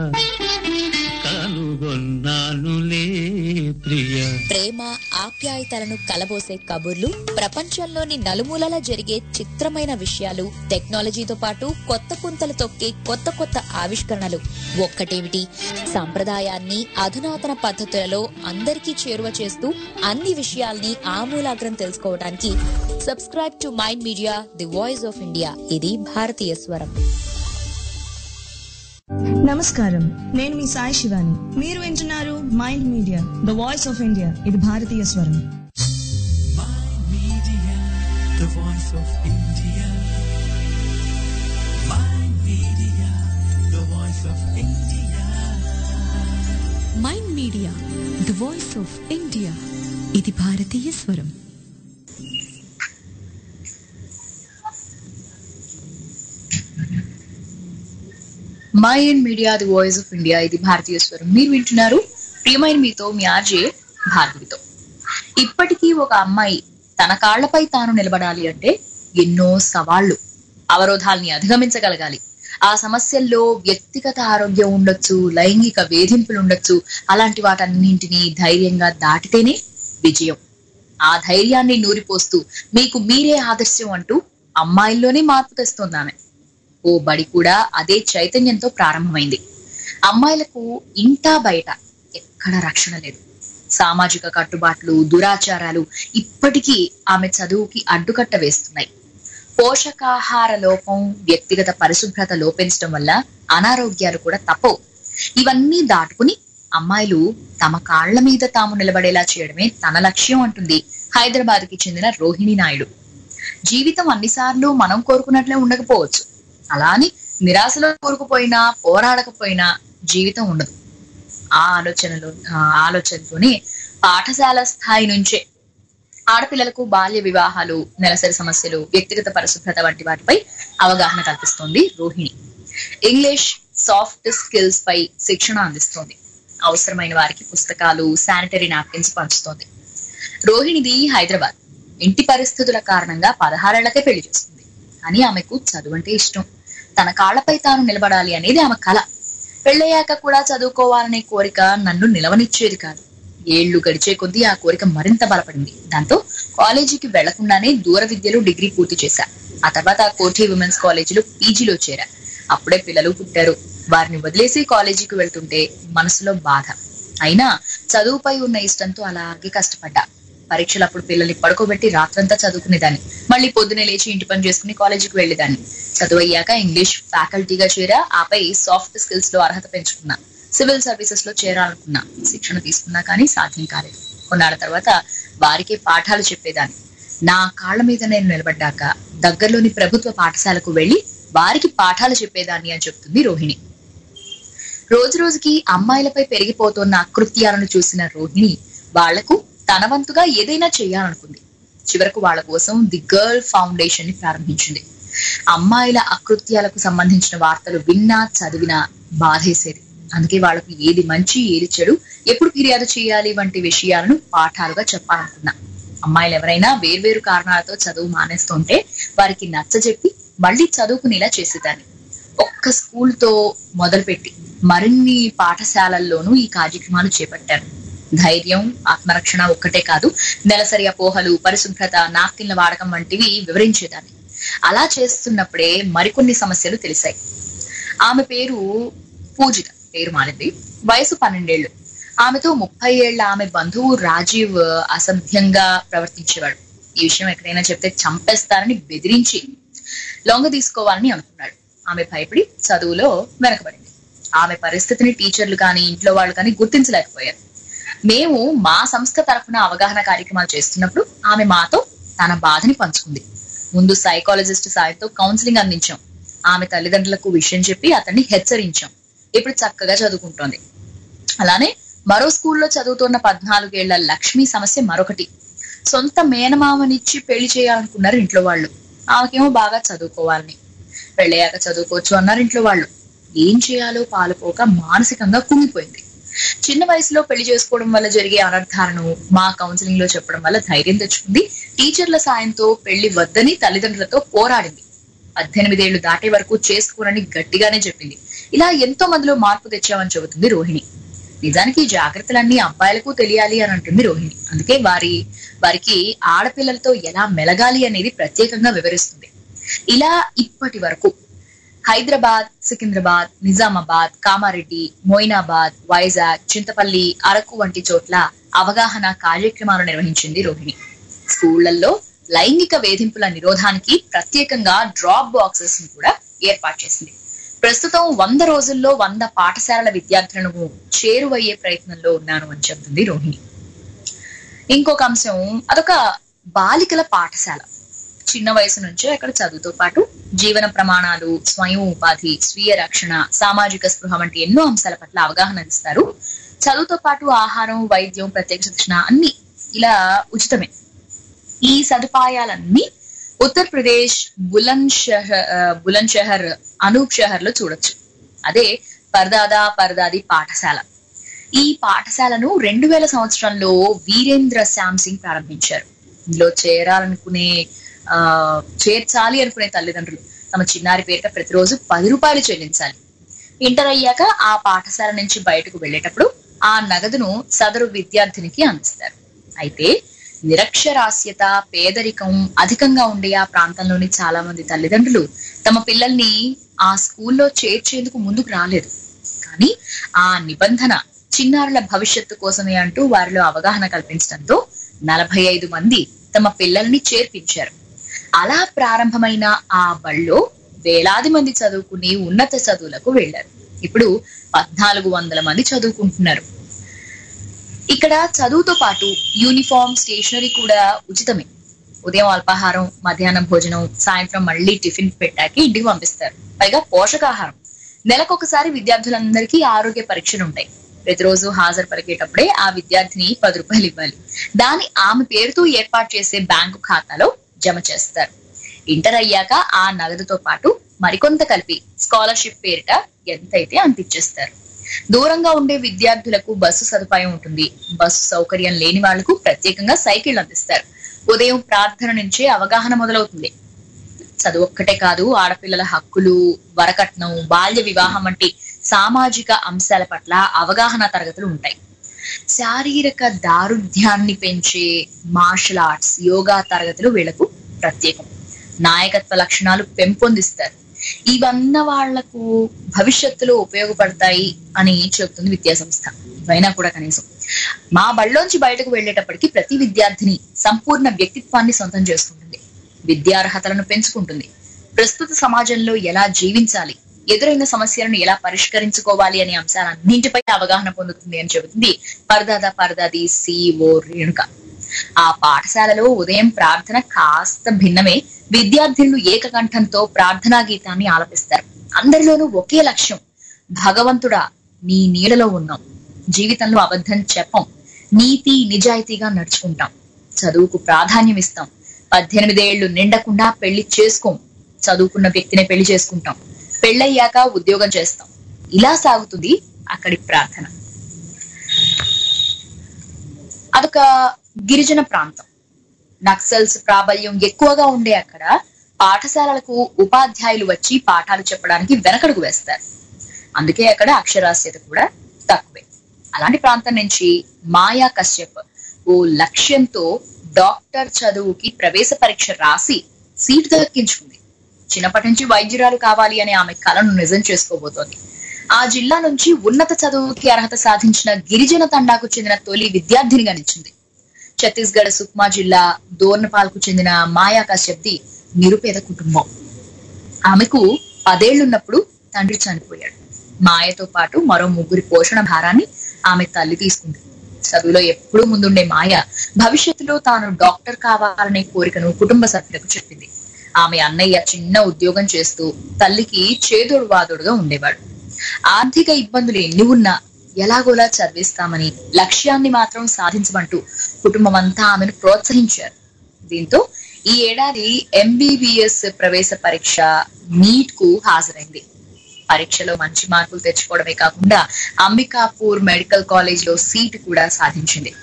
కనుగొన్నానులే ప్రియా ప్రేమ ఆప్యాయతలను కలబోసే కబుర్లు ప్రపంచంలోని నలుమూలలా జరిగే చిత్రమైన విషయాలు టెక్నాలజీతో పాటు కొత్త పుంతలు తొక్కే కొత్త కొత్త ఆవిష్కరణలు ఒక్కటేమిటి సంప్రదాయాన్ని అధునాతన పద్ధతులలో అందరికీ చేరువ చేస్తూ అన్ని విషయాల్ని ఆమూలాగ్రం తెలుసుకోవడానికి subscribe to Mind media the voice of India ఇది భారతీయ స్వరం నమస్కారం నేను మీ సాయి శివాని మీరు వింటున్నారు Mind media the voice of India ఇది భారతీయ స్వరం Media, the voice of India. My media, the voice of India. Mind media the voice of India ఇది భారతీయ స్వరం mind media the voice of India ఇది భారతీయ స్వరం మీరు వింటున్నారు ప్రియమైన మీతో మీ ఆర్జే భార్గవితో ఇప్పటికీ ఒక అమ్మాయి తన కాళ్లపై తాను నిలబడాలి అంటే ఎన్నో సవాళ్లు అవరోధాల్ని అధిగమించగలగాలి ఆ సమస్యల్లో వ్యక్తిగత ఆరోగ్యం ఉండొచ్చు లైంగిక వేధింపులు ఉండొచ్చు అలాంటి వాటన్నింటినీ ధైర్యంగా దాటితేనే విజయం ఆ ధైర్యాన్ని నూరిపోస్తూ మీకు మీరే ఆదర్శం అంటూ అమ్మాయిల్లోనే మార్పు తెస్తోంది ఆమె ఓ బడి కూడా అదే చైతన్యంతో ప్రారంభమైంది అమ్మాయిలకు ఇంటా బయట ఎక్కడ రక్షణ లేదు సామాజిక కట్టుబాట్లు దురాచారాలు ఇప్పటికీ ఆమె చదువుకి అడ్డుకట్ట వేస్తున్నాయి పోషకాహార లోపం వ్యక్తిగత పరిశుభ్రత లోపించడం వల్ల అనారోగ్యాలు కూడా తప్పవు ఇవన్నీ దాటుకుని అమ్మాయిలు తమ కాళ్ల మీద తాము నిలబడేలా చేయడమే తన లక్ష్యం అంటుంది హైదరాబాద్ కి చెందిన రోహిణి నాయుడు జీవితం అన్నిసార్లు మనం కోరుకున్నట్లే ఉండకపోవచ్చు అలా అని నిరాశలో కోరుకుపోయినా పోరాడకపోయినా జీవితం ఉండదు ఆ ఆలోచనలో ఆ ఆలోచనతోనే పాఠశాల స్థాయి నుంచే ఆడపిల్లలకు బాల్య వివాహాలు నెలసరి సమస్యలు వ్యక్తిగత పరిశుభ్రత వంటి వాటిపై అవగాహన కల్పిస్తోంది రోహిణి ఇంగ్లీష్ సాఫ్ట్ స్కిల్స్ పై శిక్షణ అందిస్తోంది అవసరమైన వారికి పుస్తకాలు శానిటరీ నాప్కిన్స్ పంచుతోంది రోహిణిది హైదరాబాద్ ఇంటి పరిస్థితుల కారణంగా పదహారేళ్లకే పెళ్లి చేస్తుంది కానీ ఆమెకు చదువు అంటే ఇష్టం తన కాళ్లపై తాను నిలబడాలి అనేది ఆమె కళ పెళ్ళయ్యాక కూడా చదువుకోవాలనే కోరిక నన్ను నిలవనిచ్చేది కాదు ఏళ్లు గడిచే కొద్దీ ఆ కోరిక మరింత బలపడింది దాంతో కాలేజీకి వెళ్లకుండానే దూర విద్యలో డిగ్రీ పూర్తి చేశా ఆ తర్వాత కోఠి ఉమెన్స్ కాలేజీలో పీజీలో చేరా అప్పుడే పిల్లలు పుట్టారు వారిని వదిలేసి కాలేజీకి వెళ్తుంటే మనసులో బాధ అయినా చదువుపై ఉన్న ఇష్టంతో అలాగే కష్టపడ్డా పరీక్షలప్పుడు పిల్లల్ని పడుకోబెట్టి రాత్రంతా చదువుకునేదాన్ని మళ్ళీ పొద్దునే లేచి ఇంటి పని చేసుకుని కాలేజీకి వెళ్లేదాన్ని చదువు అయ్యాక ఇంగ్లీష్ ఫ్యాకల్టీగా చేరా ఆపై సాఫ్ట్ స్కిల్స్ లో అర్హత పెంచుకున్నా సివిల్ సర్వీసెస్ లో చేరాలనుకున్నా శిక్షణ తీసుకున్నా కానీ సాధ్యం కాలేదు కొన్నాళ్ళ తర్వాత వారికే పాఠాలు చెప్పేదాన్ని నా కాళ్ళ మీద నేను నిలబడ్డాక దగ్గరలోని ప్రభుత్వ పాఠశాలకు వెళ్లి వారికి పాఠాలు చెప్పేదాన్ని అని చెప్తుంది రోహిణి రోజు రోజుకి అమ్మాయిలపై పెరిగిపోతున్న అకృత్యాలను చూసిన రోహిణి వాళ్లకు తన వంతుగా ఏదైనా చేయాలనుకుంది చివరకు వాళ్ళ కోసం ది గర్ల్ ఫౌండేషన్ ని ప్రారంభించింది అమ్మాయిల అకృత్యాలకు సంబంధించిన వార్తలు విన్నా చదివినా బాధేసేది అందుకే వాళ్ళకు ఏది మంచి ఏది చెడు ఎప్పుడు ఫిర్యాదు చేయాలి వంటి విషయాలను పాఠాలుగా చెప్పాలనుకున్నా అమ్మాయిలు ఎవరైనా వేర్వేరు కారణాలతో చదువు మానేస్తుంటే వారికి నచ్చజెప్పి మళ్ళీ చదువుకునేలా చేసేదాన్ని ఒక్క స్కూల్ తో మొదలుపెట్టి మరిన్ని పాఠశాలల్లోనూ ఈ కార్యక్రమాలు చేపట్టారు ధైర్యం ఆత్మరక్షణ ఒక్కటే కాదు నెలసరి అపోహలు పరిశుభ్రత నాప్కిన్ల వాడకం వంటివి వివరించేదాన్ని అలా చేస్తున్నప్పుడే మరికొన్ని సమస్యలు తెలిసాయి ఆమె పేరు పూజిత పేరు మారింది వయసు పన్నెండేళ్లు ఆమెతో ముప్పై ఏళ్ల ఆమె బంధువు రాజీవ్ అసభ్యంగా ప్రవర్తించేవాడు ఈ విషయం ఎక్కడైనా చెప్తే చంపేస్తారని బెదిరించి లొంగ తీసుకోవాలని అనుకున్నాడు ఆమె భయపడి చదువులో వెనకబడింది ఆమె పరిస్థితిని టీచర్లు కానీ ఇంట్లో వాళ్ళు కానీ గుర్తించలేకపోయారు మేము మా సంస్థ తరఫున అవగాహన కార్యక్రమాలు చేస్తున్నప్పుడు ఆమె మాతో తన బాధని పంచుకుంది ముందు సైకాలజిస్ట్ సాయంతో కౌన్సిలింగ్ అందించాం ఆమె తల్లిదండ్రులకు విషయం చెప్పి అతన్ని హెచ్చరించాం ఇప్పుడు చక్కగా చదువుకుంటోంది అలానే మరో స్కూల్లో చదువుతున్న పద్నాలుగేళ్ల లక్ష్మి సమస్య మరొకటి సొంత మేనమామనిచ్చి పెళ్లి చేయాలనుకున్నారు ఇంట్లో వాళ్ళు ఆమెకేమో బాగా చదువుకోవాలని పెళ్ళయ్యాక చదువుకోవచ్చు అన్నారు ఇంట్లో వాళ్ళు ఏం చేయాలో పాలుపోక మానసికంగా కుంగిపోయింది చిన్న వయసులో పెళ్లి చేసుకోవడం వల్ల జరిగే అనర్థాలను మా కౌన్సిలింగ్ లో చెప్పడం వల్ల ధైర్యం తెచ్చుకుంది టీచర్ల సాయంతో పెళ్లి వద్దని తల్లిదండ్రులతో పోరాడింది పద్దెనిమిదేళ్లు దాటే వరకు చేసుకోనని గట్టిగానే చెప్పింది ఇలా ఎంతో మందిలో మార్పు తెచ్చామని చెబుతుంది రోహిణి నిజానికి ఈ జాగ్రత్తలన్నీ అబ్బాయిలకు తెలియాలి అని అంటుంది రోహిణి అందుకే వారి వారికి ఆడపిల్లలతో ఎలా మెలగాలి అనేది ప్రత్యేకంగా వివరిస్తుంది ఇలా ఇప్పటి వరకు హైదరాబాద్ సికింద్రాబాద్ నిజామాబాద్ కామారెడ్డి మోయినాబాద్ వైజాగ్ చింతపల్లి అరకు వంటి చోట్ల అవగాహన కార్యక్రమాలు నిర్వహించింది రోహిణి స్కూళ్లలో లైంగిక వేధింపుల నిరోధానికి ప్రత్యేకంగా డ్రాప్ బాక్సెస్ ని కూడా ఏర్పాటు చేసింది ప్రస్తుతం వంద రోజుల్లో వంద పాఠశాలల విద్యార్థులను చేరువయ్యే ప్రయత్నంలో ఉన్నాను అని చెబుతుంది రోహిణి ఇంకొక అంశం అదొక బాలికల పాఠశాల చిన్న వయసు నుంచే అక్కడ చదువుతో పాటు జీవన ప్రమాణాలు స్వయం ఉపాధి స్వీయ రక్షణ సామాజిక స్పృహ వంటి ఎన్నో అంశాల పట్ల అవగాహన ఇస్తారు చదువుతో పాటు ఆహారం వైద్యం ప్రత్యేక శిక్షణ అన్ని ఇలా ఉచితమే ఈ సదుపాయాలన్నీ ఉత్తరప్రదేశ్ బులంద్ షహర్ బులంద్ షహర్ అనూప్ షహర్ లో చూడొచ్చు అదే పరదాదా పరదాది పాఠశాల ఈ పాఠశాలను రెండు వేల సంవత్సరంలో వీరేంద్ర శ్యామ్ సింగ్ ప్రారంభించారు ఇందులో చేరాలనుకునే ఆ చేర్చాలి అనుకునే తల్లిదండ్రులు తమ చిన్నారి పేరిట ప్రతిరోజు పది రూపాయలు చెల్లించాలి ఇంటర్ అయ్యాక ఆ పాఠశాల నుంచి బయటకు వెళ్ళేటప్పుడు ఆ నగదును సదరు విద్యార్థినికి అందిస్తారు అయితే నిరక్షరాస్యత పేదరికం అధికంగా ఉండే ఆ ప్రాంతంలోని చాలా మంది తల్లిదండ్రులు తమ పిల్లల్ని ఆ స్కూల్లో చేర్చేందుకు ముందుకు రాలేదు కానీ ఆ నిబంధన చిన్నారుల భవిష్యత్తు కోసమే అంటూ వారిలో అవగాహన కల్పించడంతో నలభై ఐదు మంది తమ పిల్లల్ని చేర్పించారు అలా ప్రారంభమైన ఆ బళ్ళో వేలాది మంది చదువుకుని ఉన్నత చదువులకు వెళ్లారు ఇప్పుడు పద్నాలుగు వందల మంది చదువుకుంటున్నారు ఇక్కడ చదువుతో పాటు యూనిఫామ్ స్టేషనరీ కూడా ఉచితమే ఉదయం అల్పాహారం మధ్యాహ్నం భోజనం సాయంత్రం మళ్ళీ టిఫిన్ పెట్టాకి ఇంటికి పంపిస్తారు పైగా పోషకాహారం నెలకొకసారి విద్యార్థులందరికీ ఆరోగ్య పరీక్షలు ఉంటాయి ప్రతిరోజు హాజరు పలికేటప్పుడే ఆ విద్యార్థిని పది రూపాయలు ఇవ్వాలి దాన్ని ఆమె పేరుతో ఏర్పాటు చేసే బ్యాంకు ఖాతాలో జమ చేస్తారు ఇంటర్ అయ్యాక ఆ నగదుతో పాటు మరికొంత కలిపి స్కాలర్షిప్ పేరిట ఎంతైతే అంత ఇచ్చేస్తారు దూరంగా ఉండే విద్యార్థులకు బస్సు సదుపాయం ఉంటుంది బస్సు సౌకర్యం లేని వాళ్లకు ప్రత్యేకంగా సైకిల్ అందిస్తారు ఉదయం ప్రార్థన నుంచే అవగాహన మొదలవుతుంది చదువు ఒక్కటే కాదు ఆడపిల్లల హక్కులు వరకట్నం బాల్య వివాహం వంటి సామాజిక అంశాల పట్ల అవగాహన తరగతులు ఉంటాయి శారీరక దారుఢ్యాన్ని పెంచే మార్షల్ ఆర్ట్స్ యోగా తరగతులు వీళ్లకు ప్రత్యేకం నాయకత్వ లక్షణాలు పెంపొందిస్తారు ఇవన్న వాళ్లకు భవిష్యత్తులో ఉపయోగపడతాయి అని చెబుతుంది విద్యా సంస్థ ఇవైనా కూడా కనీసం మా బళ్ళలోంచి బయటకు వెళ్ళేటప్పటికి ప్రతి విద్యార్థిని సంపూర్ణ వ్యక్తిత్వాన్ని సొంతం చేసుకుంటుంది విద్యార్హతలను పెంచుకుంటుంది ప్రస్తుత సమాజంలో ఎలా జీవించాలి ఎదురైన సమస్యలను ఎలా పరిష్కరించుకోవాలి అనే అంశాలన్నింటిపై అవగాహన పొందుతుంది అని చెబుతుంది పరదాదా పరదాది సిఓ రేణుక ఆ పాఠశాలలో ఉదయం ప్రార్థన కాస్త భిన్నమే విద్యార్థినులు ఏకకంఠంతో ప్రార్థనా గీతాన్ని ఆలపిస్తారు అందరిలోనూ ఒకే లక్ష్యం భగవంతుడా నీ నీడలో ఉన్నాం జీవితంలో అబద్ధం చెప్పం నీతి నిజాయితీగా నడుచుకుంటాం చదువుకు ప్రాధాన్యం ఇస్తాం పద్దెనిమిదేళ్లు నిండకుండా పెళ్లి చేసుకోం చదువుకున్న వ్యక్తినే పెళ్లి చేసుకుంటాం పెళ్ళయ్యాక ఉద్యోగం చేస్తాం ఇలా సాగుతుంది అక్కడి ప్రార్థన అదొక గిరిజన ప్రాంతం నక్సల్స్ ప్రాబల్యం ఎక్కువగా ఉండే అక్కడ పాఠశాలలకు ఉపాధ్యాయులు వచ్చి పాఠాలు చెప్పడానికి వెనకడుగు వేస్తారు అందుకే అక్కడ అక్షరాస్యత కూడా తక్కువే అలాంటి ప్రాంతం నుంచి మాయా కశ్యప్ ఓ లక్ష్యంతో డాక్టర్ చదువుకి ప్రవేశ పరీక్ష రాసి సీటు దక్కించుకుంది చిన్నప్పటి నుంచి వైద్యురాలు కావాలి అనే ఆమె కలను నిజం చేసుకోబోతోంది ఆ జిల్లా నుంచి ఉన్నత చదువుకి అర్హత సాధించిన గిరిజన తండాకు చెందిన తొలి విద్యార్థినిగా నిలిచింది ఛత్తీస్గఢ్ సుక్మా జిల్లా దోర్నపాల్కు చెందిన మాయా కశ్యప్ది నిరుపేద కుటుంబం ఆమెకు పదేళ్లున్నప్పుడు తండ్రి చనిపోయాడు మాయతో పాటు మరో ముగ్గురి పోషణ భారాన్ని ఆమె తల్లి తీసుకుంది చదువులో ఎప్పుడూ ముందుండే మాయ భవిష్యత్తులో తాను డాక్టర్ కావాలనే కోరికను కుటుంబ సభ్యులకు చెప్పింది ఆమె అన్నయ్య చిన్న ఉద్యోగం చేస్తూ తల్లికి చేదోడు వాదోడుగా ఉండేవాడు ఆర్థిక ఇబ్బందులు ఎన్ని ఉన్నా ఎలాగోలా చదివిస్తామని లక్ష్యాన్ని మాత్రం సాధించమంటూ కుటుంబం అంతా ఆమెను ప్రోత్సహించారు దీంతో ఈ ఏడాది ఎంబీబీఎస్ ప్రవేశ పరీక్ష నీట్ కు హాజరైంది పరీక్షలో మంచి మార్కులు తెచ్చుకోవడమే కాకుండా అంబికాపూర్ మెడికల్ కాలేజ్ లో సీటు కూడా సాధించింది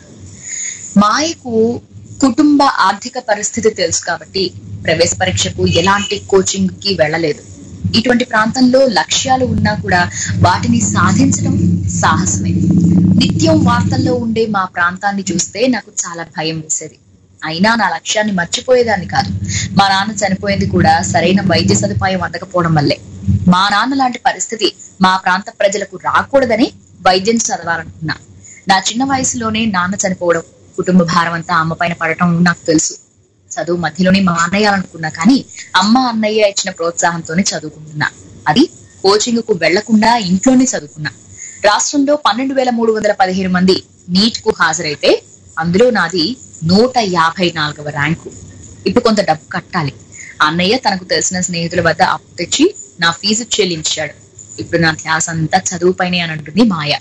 మాయకు కుటుంబ ఆర్థిక పరిస్థితి తెలుసు కాబట్టి ప్రవేశ పరీక్షకు ఎలాంటి కోచింగ్ కి వెళ్ళలేదు ఇటువంటి ప్రాంతంలో లక్ష్యాలు ఉన్నా కూడా వాటిని సాధించడం సాహసమే నిత్యం వార్తల్లో ఉండే మా ప్రాంతాన్ని చూస్తే నాకు చాలా భయం వేసేది అయినా నా లక్ష్యాన్ని మర్చిపోయేదాన్ని కాదు మా నాన్న చనిపోయింది కూడా సరైన వైద్య సదుపాయం అందకపోవడం వల్లే మా నాన్న లాంటి పరిస్థితి మా ప్రాంత ప్రజలకు రాకూడదని వైద్యం చదవాలనుకున్నా నా చిన్న వయసులోనే నాన్న చనిపోవడం కుటుంబ భారం అంతా అమ్మ పైన పడటం నాకు తెలుసు చదువు మధ్యలోనే మానేయాలనుకున్నా కానీ అమ్మ అన్నయ్య ఇచ్చిన ప్రోత్సాహంతోనే చదువుకుంటున్నా అది కోచింగ్ కు వెళ్లకుండా ఇంట్లోనే చదువుకున్నా రాష్ట్రంలో పన్నెండు వేల మూడు వందల పదిహేను మంది నీట్ కు హాజరైతే అందులో నాది నూట యాభై నాలుగవ ర్యాంకు ఇప్పుడు కొంత డబ్బు కట్టాలి అన్నయ్య తనకు తెలిసిన స్నేహితుల వద్ద అప్పు తెచ్చి నా ఫీజు చెల్లించాడు ఇప్పుడు నా ధ్యాస అంతా చదువుపైనే అని అంటుంది మాయ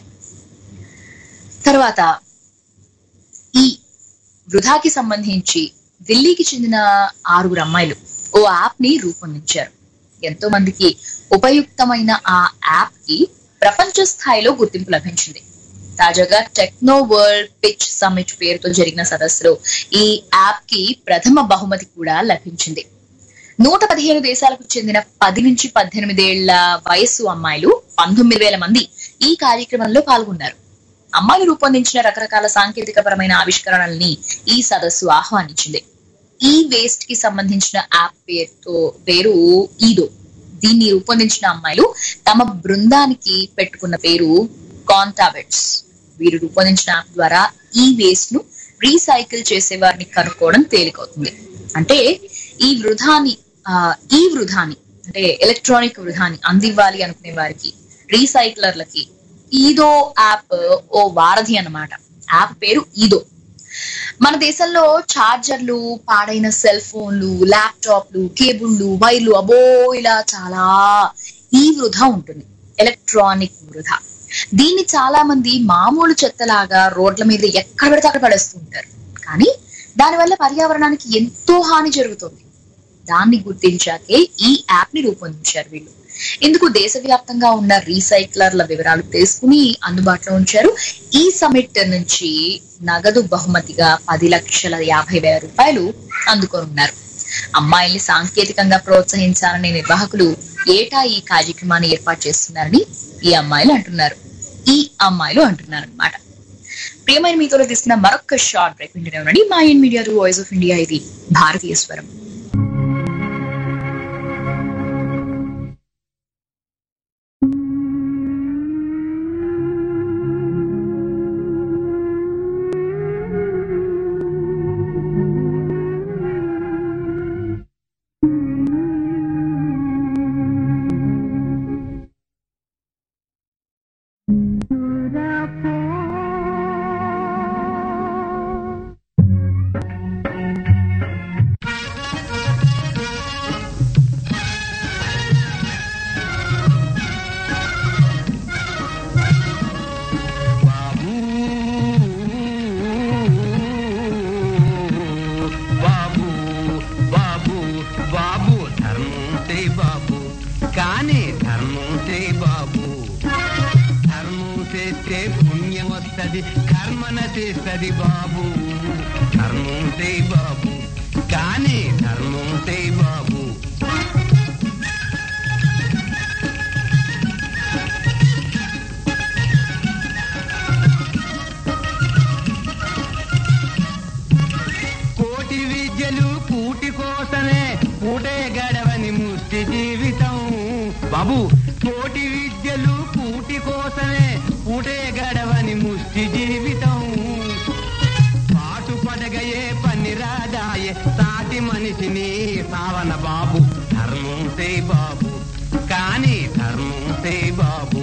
తర్వాత ఈ వృధాకి సంబంధించి ఢిల్లీకి చెందిన ఆరుగురు అమ్మాయిలు ఓ యాప్ ని రూపొందించారు ఎంతో మందికి ఉపయుక్తమైన ఆ యాప్ కి ప్రపంచ స్థాయిలో గుర్తింపు లభించింది తాజాగా టెక్నో వరల్డ్ పిచ్ సమ్మిట్ పేరుతో జరిగిన సదస్సులో ఈ యాప్ కి ప్రథమ బహుమతి కూడా లభించింది నూట పదిహేను దేశాలకు చెందిన పది నుంచి పద్దెనిమిదేళ్ల వయస్సు అమ్మాయిలు పంతొమ్మిది వేల మంది ఈ కార్యక్రమంలో పాల్గొన్నారు అమ్మాయిలు రూపొందించిన రకరకాల సాంకేతిక పరమైన ఆవిష్కరణల్ని ఈ సదస్సు ఆహ్వానించింది ఈ వేస్ట్ కి సంబంధించిన యాప్ పేరుతో పేరు ఈదో దీన్ని రూపొందించిన అమ్మాయిలు తమ బృందానికి పెట్టుకున్న పేరు కాంటాబెట్స్ వీరు రూపొందించిన యాప్ ద్వారా ఈ వేస్ట్ ను రీసైకిల్ చేసే వారిని కనుక్కోవడం తేలికవుతుంది అంటే ఈ వృధాని ఆ, ఈ వృధాని అంటే ఎలక్ట్రానిక్ వృధాని అందివ్వాలి అనుకునే వారికి రీసైక్లర్లకి ఈదో యాప్ ఓ వారధి అన్నమాట యాప్ పేరు ఈదో మన దేశంలో ఛార్జర్లు పాడైన సెల్ ఫోన్లు ల్యాప్టాప్లు కేబుల్లు వైర్లు అబో ఇలా చాలా ఈ వృధా ఉంటుంది ఎలక్ట్రానిక్ వృధా దీన్ని చాలా మంది మామూలు చెత్తలాగా రోడ్ల మీద ఎక్కడ పడితే అక్కడ పడేస్తూ ఉంటారు కానీ దానివల్ల పర్యావరణానికి ఎంతో హాని జరుగుతుంది దాన్ని గుర్తించాకే ఈ యాప్ ని రూపొందించారు వీళ్ళు ఇందుకు దేశవ్యాప్తంగా ఉన్న రీసైక్లర్ల వివరాలు తెలుసుకుని అందుబాటులో ఉంచారు ఈ సమిట్ నుంచి నగదు బహుమతిగా పది లక్షల యాభై వేల రూపాయలు అందుకోనున్నారు అమ్మాయిల్ని సాంకేతికంగా ప్రోత్సహించాలనే నిర్వాహకులు ఏటా ఈ కార్యక్రమాన్ని ఏర్పాటు చేస్తున్నారని ఈ అమ్మాయిలు అంటున్నారు ఈ అమ్మాయిలు అంటున్నారు అనమాట ప్రియమైన మీతో తీసుకున్న మరొక షార్ట్ బ్రేక్ వింటూనే ఉండండి మా in media voice of India ఇది భారతీయ స్వరం బాబు బాబు బాబు బాబు ధర్మం చే బాబు కానీ ధర్మం చే బాబు ధర్మం చేస్తే పుణ్యం వస్తుంది కర్మన చేస్తుంది బాబు ధర్మం చే బాబు కానీ ధర్మం చే బాబు కోటి విద్యలు కూటి కోసమే పూటే గడవని ముష్టి జీవితం బాబు కోటి విద్యలు కూటి కోసమే పూటే గడవని ముష్టి జీవితం పాటు పడగయే పని రాదాయే సాటి మనిషిని సావన బాబు ధర్మం సే బాబు కానీ ధర్మం సే బాబు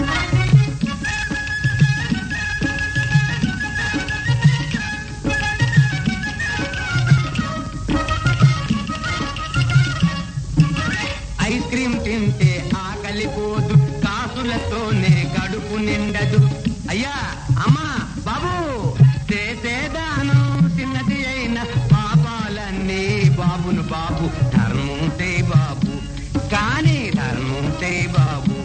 ఐస్ క్రీమ్ తింటే ఆకలి పోదు కాసులతోనే కడుపు నిండదు అయ్యా అమ్మా బాబు చేసేదాను చిన్నది అయిన పాపాలన్నీ బాబును బాబు ధర్మం తే బాబు కానీ ధర్మం తే బాబు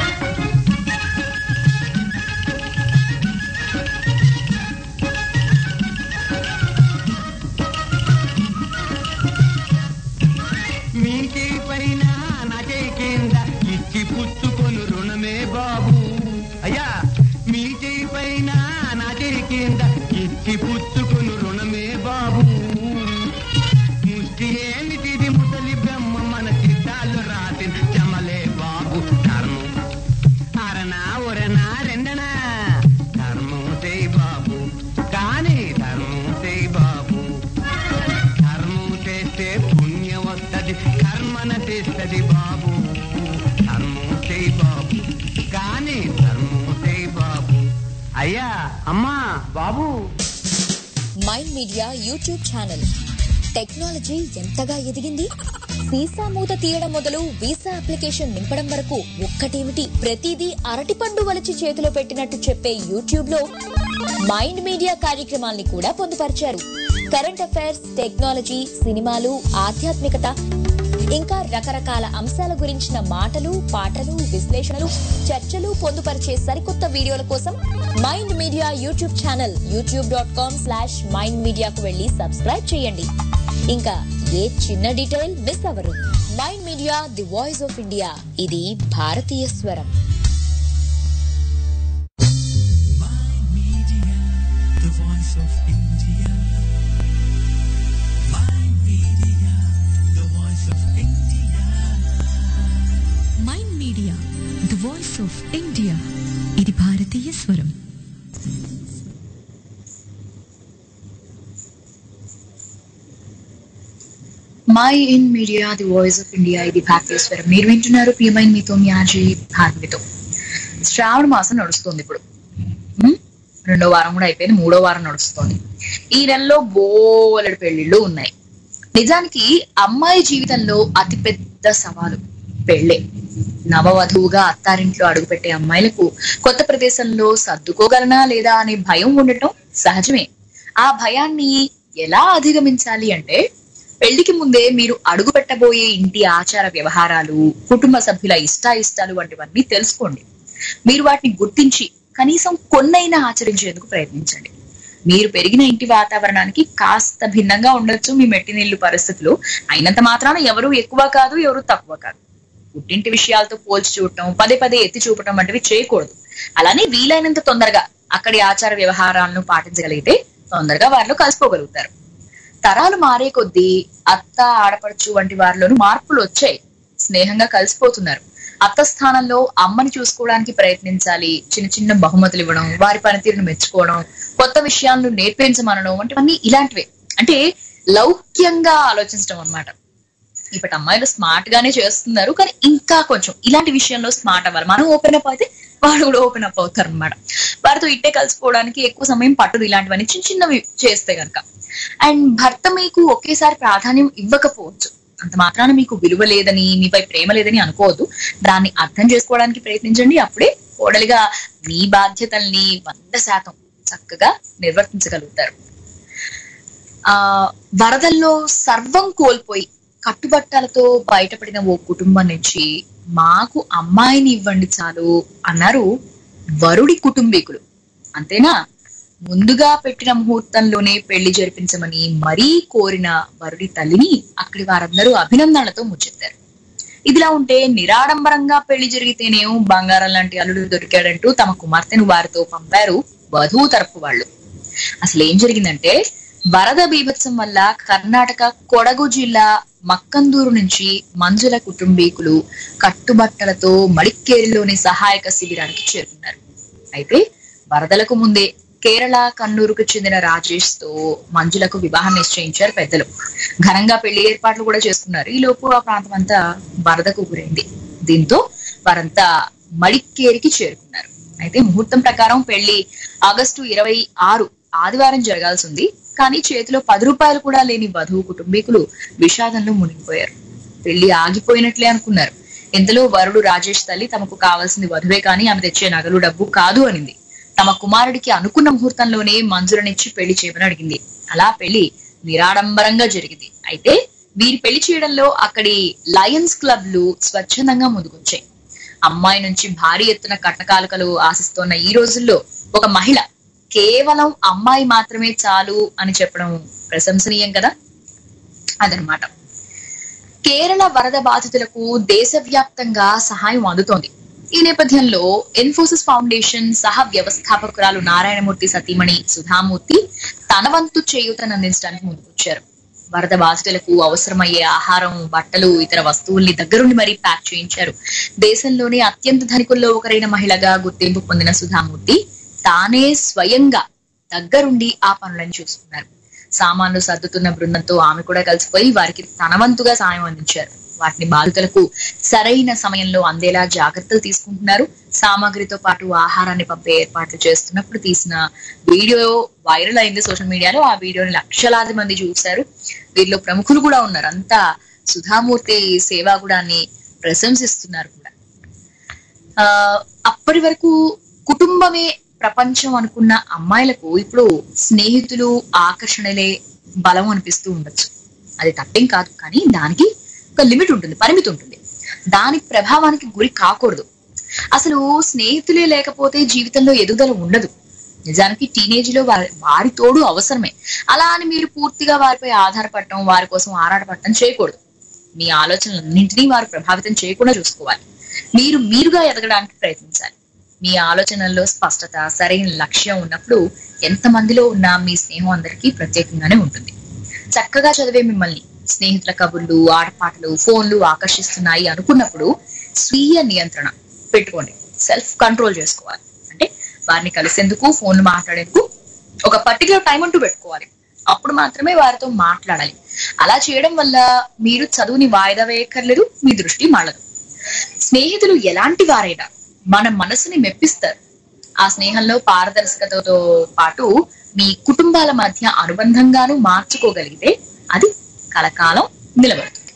మీకే పైన నాకే కింద ఇచ్చి పుచ్చుకొను రుణమే బాబు అయ్యా మీకే పైన నాకే కింద ఇచ్చి పుచ్చుకొను రుణమే బాబు ముష్టి ఏమిటిది ముసలి బ్రహ్మ మన చిత్తాలు రాసిన చమలే బాబు ధర్మం అరనా ఒరనా రెండనా ధర్మం చే బాబు కానీ ధర్మం చే బాబు ధర్మం చేస్తే పుణ్యం వస్తది కర్మన చేస్తది బాబు ధర్మం చేయి బాబు కానీ ధర్మం చేయి బాబు అయ్యా అమ్మా బాబు mind media YouTube channel technology ఎంతగా ఎదిగింది వీసా మూత తీయడం మొదలు వీసా అప్లికేషన్ నింపడం వరకు ఒక్కటేమిటి ప్రతిదీ అరటిపండు వలచి చేతిలో పెట్టినట్టు చెప్పే యూట్యూబ్ లో మైండ్ మీడియా కార్యక్రమాల్ని కూడా పొందుపరిచారు కరెంట్ అఫైర్స్ టెక్నాలజీ సినిమాలు ఆధ్యాత్మికత ఇంకా రకరకాల అంశాల గురించిన మాటలు పాటలు విశ్లేషణలు చర్చలు పొందుపరిచే సరికొత్త వీడియోల కోసం mind media YouTube channel YouTube dot com slash mind మీడియాకు వెళ్ళి సబ్స్క్రైబ్ చేయండి ఇంకా ఏ చిన్న డీటెయిల్ మిస్ అవ్వరు mind media the voice of India ఇది భారతీయ స్వరం the voice of India. My media, the voice of India. Mind media the voice of India ఇది భారతీయ స్వరం mind media the voice of India ఇది భారతీయ స్వరం మీరు వింటున్నారు ప్రియమైన మీతో మీ ఆజీ భార్గవితో శ్రావణ మాసం నడుస్తుంది ఇప్పుడు ఉమ్, రెండో వారం కూడా అయిపోయింది మూడో వారం నడుస్తుంది ఈ నెలలో బోలెడు పెళ్లిళ్ళు ఉన్నాయి నిజానికి అమ్మాయి జీవితంలో అతి పెద్ద సవాలు పెళ్ళే నవవధువుగా అత్తారింట్లో అడుగుపెట్టే అమ్మాయిలకు కొత్త ప్రదేశంలో సర్దుకోగలనా లేదా అనే భయం ఉండటం సహజమే ఆ భయాన్ని ఎలా అధిగమించాలి అంటే పెళ్లికి ముందే మీరు అడుగు పెట్టబోయే ఇంటి ఆచార వ్యవహారాలు కుటుంబ సభ్యుల ఇష్టాయిష్టాలు వంటివన్నీ తెలుసుకోండి మీరు వాటిని గుర్తించి కనీసం కొన్నైనా ఆచరించేందుకు ప్రయత్నించండి మీరు పెరిగిన ఇంటి వాతావరణానికి కాస్త భిన్నంగా ఉండొచ్చు మీ మెట్టినిల్లు పరిస్థితులు అయినంత మాత్రాన ఎవరు ఎక్కువ కాదు ఎవరు తక్కువ కాదు పుట్టింటి విషయాలతో పోల్చి చూడటం పదే పదే ఎత్తి చూపటం వంటివి చేయకూడదు అలానే వీలైనంత తొందరగా అక్కడి ఆచార వ్యవహారాలను పాటించగలిగితే తొందరగా వారిలో కలిసిపోగలుగుతారు తరాలు మారే కొద్దీ అత్త ఆడపడుచు వంటి వారిలోనూ మార్పులు వచ్చాయి స్నేహంగా కలిసిపోతున్నారు అత్త స్థానంలో అమ్మని చూసుకోవడానికి ప్రయత్నించాలి చిన్న చిన్న బహుమతులు ఇవ్వడం వారి పనితీరును మెచ్చుకోవడం కొత్త విషయాలను నేర్పించమనడం వంటివన్నీ ఇలాంటివే అంటే లౌక్యంగా ఆలోచించడం అన్నమాట ఇప్పటి అమ్మాయిలు స్మార్ట్ గానే చేస్తున్నారు కానీ ఇంకా కొంచెం ఇలాంటి విషయంలో స్మార్ట్ అవ్వాలి మనం ఓపెన్ అప్ అయితే వాళ్ళు కూడా ఓపెన్ అప్ అవుతారు అనమాట వారితో ఇట్టే కలిసిపోవడానికి ఎక్కువ సమయం పట్టదు ఇలాంటివన్నీ చిన్న చిన్నవి చేస్తే గనక అండ్ భర్త మీకు ఒకేసారి ప్రాధాన్యం ఇవ్వకపోవచ్చు అంత మాత్రాన మీకు విలువ లేదని మీపై ప్రేమ లేదని అనుకోవద్దు దాన్ని అర్థం చేసుకోవడానికి ప్రయత్నించండి అప్పుడే కోడలిగా మీ బాధ్యతల్ని వంద శాతం చక్కగా నిర్వర్తించగలుగుతారు ఆ వరదల్లో సర్వం కోల్పోయి కట్టుబట్టలతో బయటపడిన ఓ కుటుంబం నుంచి మాకు అమ్మాయిని ఇవ్వండి చాలు అన్నారు వరుడి కుటుంబీకులు అంతేనా ముందుగా పెట్టిన ముహూర్తంలోనే పెళ్లి జరిపించమని మరీ కోరిన వరుడి తల్లిని అక్కడి వారందరూ అభినందనలతో ముచ్చెత్తారు ఇదిలా ఉంటే నిరాడంబరంగా పెళ్లి జరిగితేనేమో బంగారం లాంటి అల్లుడు దొరికాడంటూ తమ కుమార్తెను వారితో పంపారు వధువు తరపు వాళ్ళు అసలు ఏం జరిగిందంటే వరద బీభత్సం వల్ల కర్ణాటక కొడగు జిల్లా మక్కందూరు నుంచి మంజుల కుటుంబీకులు కట్టుబట్టలతో మడిక్కేరిలోని సహాయక శిబిరానికి చేరుకున్నారు అయితే వరదలకు ముందే కేరళ కన్నూరుకు చెందిన రాజేష్ తో మంజులకు వివాహం నిశ్చయించారు పెద్దలు ఘనంగా పెళ్లి ఏర్పాట్లు కూడా చేసుకున్నారు ఈ లోపు ఆ ప్రాంతం అంతా వరదకు గురైంది దీంతో వారంతా మడిక్కేరికి చేరుకున్నారు అయితే ముహూర్తం ప్రకారం పెళ్లి ఆగస్టు ఇరవై ఆరు ఆదివారం జరగాల్సి ఉంది కానీ చేతిలో పది రూపాయలు కూడా లేని వధువు కుటుంబీకులు విషాదంలో మునిగిపోయారు పెళ్లి ఆగిపోయినట్లే అనుకున్నారు ఇంతలో వరుడు రాజేష్ తల్లి తమకు కావాల్సింది వధువే కానీ ఆమె తెచ్చే నగలు డబ్బు కాదు అనింది తమ కుమారుడికి అనుకున్న ముహూర్తంలోనే మంజులనిచ్చి పెళ్లి చేయమని అడిగింది అలా పెళ్లి నిరాడంబరంగా జరిగింది అయితే వీరి పెళ్లి చేయడంలో అక్కడి లయన్స్ క్లబ్లు స్వచ్ఛందంగా ముందుకొచ్చాయి అమ్మాయి నుంచి భారీ ఎత్తున కట్నకాలకలు ఆశిస్తోన్న ఈ రోజుల్లో ఒక మహిళ కేవలం అమ్మాయి మాత్రమే చాలు అని చెప్పడం ప్రశంసనీయం కదా అదనమాట కేరళ వరద బాధితులకు దేశవ్యాప్తంగా సహాయం అందుతోంది ఈ నేపథ్యంలో ఇన్ఫోసిస్ ఫౌండేషన్ సహ వ్యవస్థాపకురాలు నారాయణమూర్తి సతీమణి సుధామూర్తి తన వంతు చేయూతను అందించడానికి ముందుకొచ్చారు వరద బాధితులకు అవసరమయ్యే ఆహారం బట్టలు ఇతర వస్తువుల్ని దగ్గరుండి మరీ ప్యాక్ చేయించారు దేశంలోనే అత్యంత ధనికుల్లో ఒకరైన మహిళగా గుర్తింపు పొందిన సుధామూర్తి తానే స్వయంగా దగ్గరుండి ఆ పనులను చూసుకున్నారు సామాన్లు సర్దుతున్న బృందంతో ఆమె కూడా కలిసిపోయి వారికి తన వంతుగా సాయం అందించారు వాటిని బాధితులకు సరైన సమయంలో అందేలా జాగ్రత్తలు తీసుకుంటున్నారు సామాగ్రితో పాటు ఆహారాన్ని పంపే ఏర్పాట్లు చేస్తున్నప్పుడు తీసిన వీడియో వైరల్ అయింది సోషల్ మీడియాలో ఆ వీడియోని లక్షలాది మంది చూశారు వీరిలో ప్రముఖులు కూడా ఉన్నారు అంతా సుధామూర్తి సేవాగుడాన్ని ప్రశంసిస్తున్నారు కూడా ఆ అప్పటి వరకు కుటుంబమే ప్రపంచం అనుకున్న అమ్మాయిలకు ఇప్పుడు స్నేహితులు ఆకర్షణలే బలం అనిపిస్తూ ఉండొచ్చు అది తప్పేం కాదు కానీ దానికి ఒక లిమిట్ ఉంటుంది పరిమితి ఉంటుంది దాని ప్రభావానికి గురి కాకూడదు అసలు స్నేహితులే లేకపోతే జీవితంలో ఎదుగుదల ఉండదు నిజానికి టీనేజ్ లో వారి వారి తోడు అవసరమే అలా అని మీరు పూర్తిగా వారిపై ఆధారపడటం వారి కోసం ఆరాటపడటం చేయకూడదు మీ ఆలోచనలన్నింటినీ వారు ప్రభావితం చేయకుండా చూసుకోవాలి మీరు మీరుగా ఎదగడానికి ప్రయత్నించాలి మీ ఆలోచనల్లో స్పష్టత సరైన లక్ష్యం ఉన్నప్పుడు ఎంత మందిలో ఉన్నా మీ స్నేహం అందరికీ ప్రత్యేకంగానే ఉంటుంది చక్కగా చదివే మిమ్మల్ని స్నేహితుల కబుర్లు ఆటపాటలు ఫోన్లు ఆకర్షిస్తున్నాయి అనుకున్నప్పుడు స్వీయ నియంత్రణ పెట్టుకోండి సెల్ఫ్ కంట్రోల్ చేసుకోవాలి అంటే వారిని కలిసేందుకు ఫోన్లు మాట్లాడేందుకు ఒక పర్టికులర్ టైం అంటూ పెట్టుకోవాలి అప్పుడు మాత్రమే వారితో మాట్లాడాలి అలా చేయడం వల్ల మీరు చదువుని వాయిదా వేయక్కర్లేదు మీ దృష్టి మారదు స్నేహితులు ఎలాంటి వారైనా మన మనసుని మెప్పిస్తారు ఆ స్నేహంలో పారదర్శకతతో పాటు మీ కుటుంబాల మధ్య అనుబంధంగాను మార్చుకోగలిగితే అది కలకాలం నిలబడుతుంది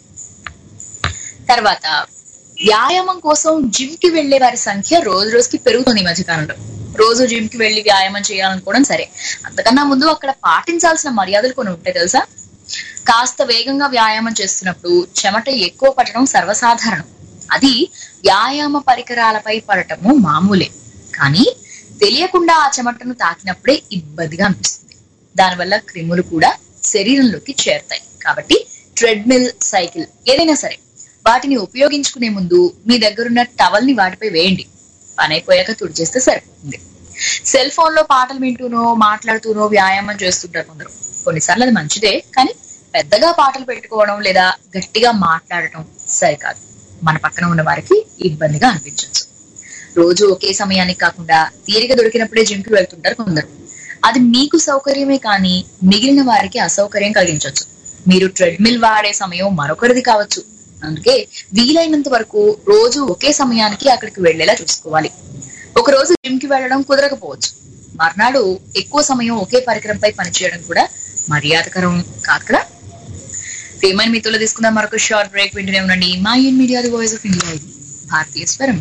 తర్వాత వ్యాయామం కోసం జిమ్ కి వెళ్లే వారి సంఖ్య రోజు రోజుకి పెరుగుతుంది ఈ మధ్యకాలంలో రోజు జిమ్ కి వెళ్లి వ్యాయామం చేయాలనుకోవడం సరే అంతకన్నా ముందు అక్కడ పాటించాల్సిన మర్యాదలు కొన్ని ఉంటాయి తెలుసా కాస్త వేగంగా వ్యాయామం చేస్తున్నప్పుడు చెమట ఎక్కువ పడటం సర్వసాధారణం అది వ్యాయామ పరికరాలపై పడటము మామూలే కానీ తెలియకుండా ఆ చెమటను తాకినప్పుడే ఇబ్బందిగా అనిపిస్తుంది దానివల్ల క్రిములు కూడా శరీరంలోకి చేరతాయి కాబట్టి ట్రెడ్మిల్ సైకిల్ ఏదైనా సరే వాటిని ఉపయోగించుకునే ముందు మీ దగ్గరున్న టవల్ ని వాటిపై వేయండి పని అయిపోయాక తుడిచేస్తే సరిపోతుంది సెల్ ఫోన్ లో పాటలు వింటూనో మాట్లాడుతూనో వ్యాయామం చేస్తుంటారు కొందరు కొన్నిసార్లు అది మంచిదే కానీ పెద్దగా పాటలు పెట్టుకోవడం లేదా గట్టిగా మాట్లాడటం సరికాదు మన పక్కన ఉన్న వారికి ఇబ్బందిగా అనిపించవచ్చు రోజు ఒకే సమయానికి కాకుండా తీరిక దొరికినప్పుడే జిమ్ కి వెళ్తుంటారు కొందరు అది మీకు సౌకర్యమే కానీ మిగిలిన వారికి అసౌకర్యం కలిగించవచ్చు మీరు ట్రెడ్మిల్ వాడే సమయం మరొకరిది కావచ్చు అందుకే వీలైనంత వరకు రోజు ఒకే సమయానికి అక్కడికి వెళ్లేలా చూసుకోవాలి ఒక రోజు జిమ్ కి వెళ్ళడం కుదరకపోవచ్చు మర్నాడు ఎక్కువ సమయం ఒకే పరికరంపై పనిచేయడం కూడా మర్యాదకరం కాదు కదా ప్రియమైన మీతో తీసుకుందాం మరొక షార్ట్ బ్రేక్ వింటూనే ఉండండి మా in media the voice of India ఇది భారతీయ స్వరం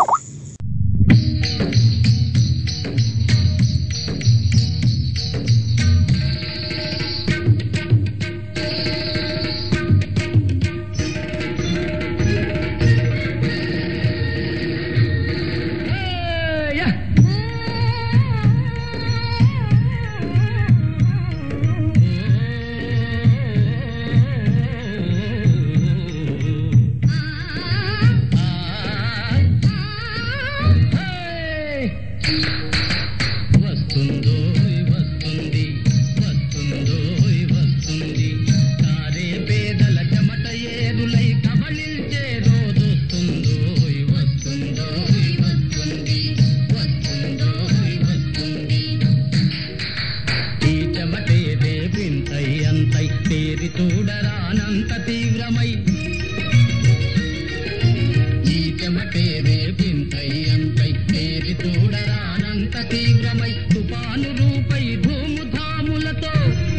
వస్తుందో వస్తుంది వస్తుందో వస్తుంది కారే పేదల చెమట ఏరులై కబళించే రోజొస్తుందో వస్తుందో వస్తుంది వస్తుందో వస్తుంది ఈ చెమటే రేపింతై అంతై తేరి చూడరానంత తీవ్రమై ఈ చెమటే రేపింతై అంతై తేరి చూడరానంత తీవ్రమై తుపాను రూపై ధూముధాములతో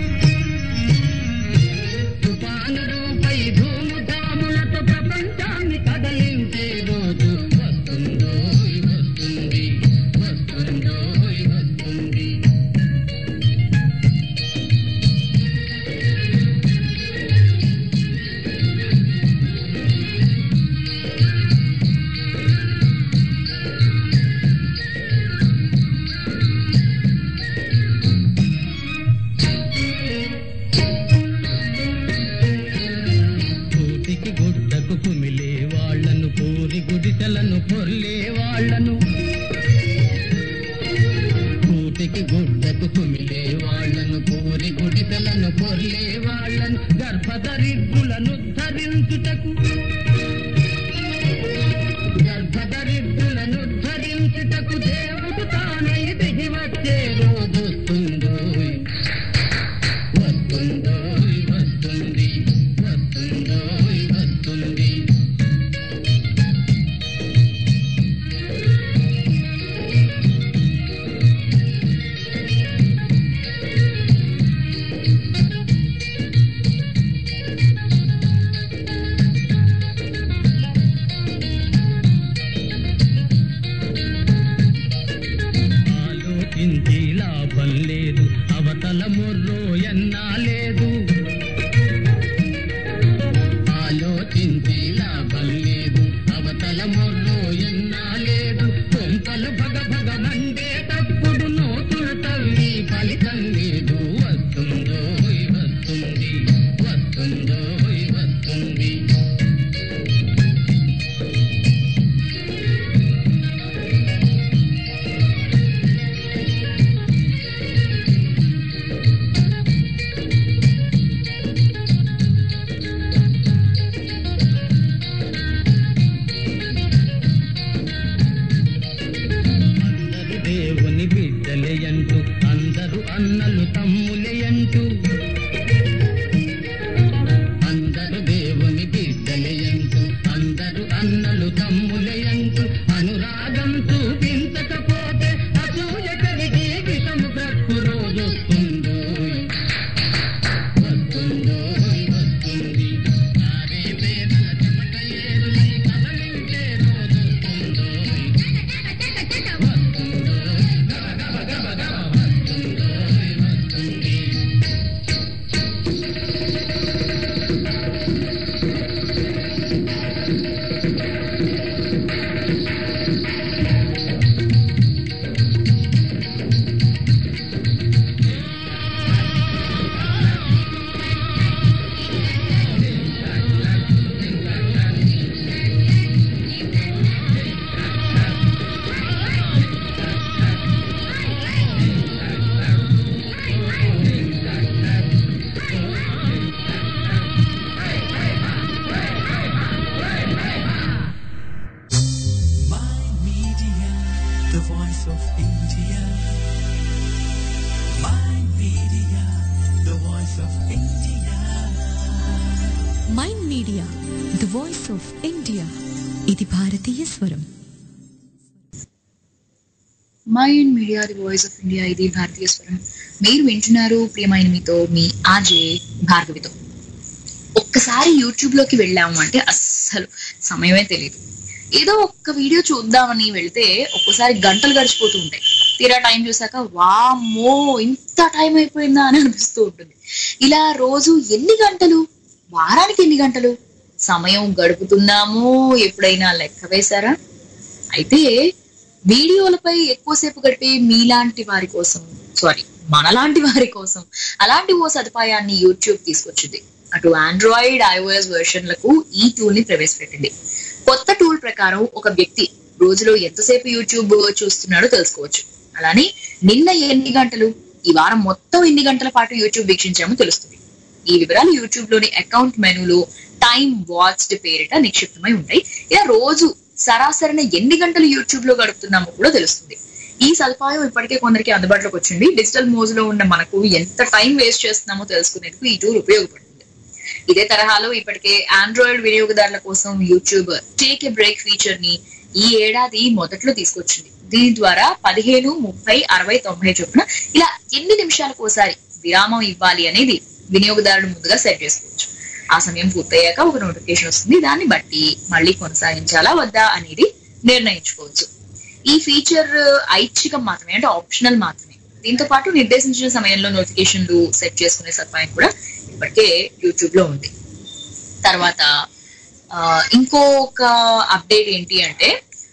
తుపాను రూపై ధూముధాములతో ప్రపంచాన్ని కదలించే రోజు వస్తుందో వస్తుంది వస్తుందో వస్తుంది కూటికి గుడ్డకు కుమిలే వాళ్ళను పూరి గుడిసెలను పొర్లే వాళ్ళను కూటికి గుడ్డకు కుమిలే వాళ్ళను పూరి గుడిసెలను పొర్లే వాళ్ళను గర్భదరిద్రులను ధరించుటకు గర్భదరిద్రులను ధరించుటకు దేవుడు తానై దిగి వచ్చే రోజొస్తుందో వస్తుందో వస్తుంది వస్తుందో వస్తుంది ఆలోచించి లాభం లేదు అవతల మొర్రో ఎన్నా లేదు ఆలోచించి of India. Mind media the voice of India ఇది భారతీయ స్వరం mind media the voice of India ఇది భారతీయ స్వరం మీరు వింటున్నారు ప్రియమైన మీతో మీ ఆజే భార్గవితో ఒక్కసారి యూట్యూబ్ లోకి వెళ్ళాము అంటే అస్సలు సమయమే తెలియదు ఏదో ఒక్క వీడియో చూద్దామని వెళ్తే ఒక్కసారి గంటలు గడిచిపోతూ ఉంటాయి తీరా టైం చూసాక వామ్మో ఇంత టైం అయిపోయిందా అని అనిపిస్తూ ఉంటుంది ఇలా రోజు ఎన్ని గంటలు వారానికి ఎన్ని గంటలు సమయం గడుపుతున్నామో ఎప్పుడైనా లెక్క వేశారా అయితే వీడియోలపై ఎక్కువసేపు గడిపే మీలాంటి వారి కోసం సారీ మనలాంటి వారి కోసం అలాంటి ఓ సదుపాయాన్ని యూట్యూబ్ తీసుకొచ్చింది అటు ఆండ్రాయిడ్ ఐఓఎస్ వెర్షన్లకు ఈ టూల్ ని ప్రవేశపెట్టింది కొత్త టూల్ ప్రకారం ఒక వ్యక్తి రోజులో ఎంతసేపు యూట్యూబ్ చూస్తున్నాడో తెలుసుకోవచ్చు అలానే నిన్న ఎన్ని గంటలు ఈ వారం మొత్తం ఎన్ని గంటల పాటు యూట్యూబ్ వీక్షించామో తెలుస్తుంది ఈ వివరాలు యూట్యూబ్ లోని అకౌంట్ మెనూలో టైం వాచ్డ్ పేరిట నిక్షిప్తమై ఉంటాయి ఇలా రోజు సరాసరిన ఎన్ని గంటలు యూట్యూబ్ లో గడుపుతున్నామో కూడా తెలుస్తుంది ఈ సదుపాయం ఇప్పటికే కొందరికి అందుబాటులోకి వచ్చింది డిజిటల్ మోజులో ఉన్న మనకు ఎంత టైం వేస్ట్ చేస్తున్నామో తెలుసుకునేందుకు ఈ టూల్ ఉపయోగపడుతుంది ఇదే తరహాలో ఇప్పటికే ఆండ్రాయిడ్ వినియోగదారుల కోసం YouTube take a break feature ని ఈ ఏడాది మొదట్లో తీసుకొచ్చింది దీని ద్వారా పదిహేను ముప్పై అరవై తొంభై చొప్పున ఇలా ఎన్ని నిమిషాలకు ఒకసారి విరామం ఇవ్వాలి అనేది వినియోగదారుడు ముందుగా సెట్ చేసుకోవచ్చు ఆ సమయం పూర్తయ్యాక ఒక నోటిఫికేషన్ వస్తుంది దాన్ని బట్టి మళ్ళీ కొనసాగించాలా వద్దా అనేది నిర్ణయించుకోవచ్చు ఈ ఫీచర్ ఐచ్ఛికం మాత్రమే అంటే ఆప్షనల్ మాత్రమే దీంతో పాటు నిర్దేశించిన సమయంలో నోటిఫికేషన్లు సెట్ చేసుకునే సదుపాయం కూడా ఇప్పటికే యూట్యూబ్ లో ఉంది తర్వాత ఆ, ఇంకొక అప్డేట్ ఏంటి అంటే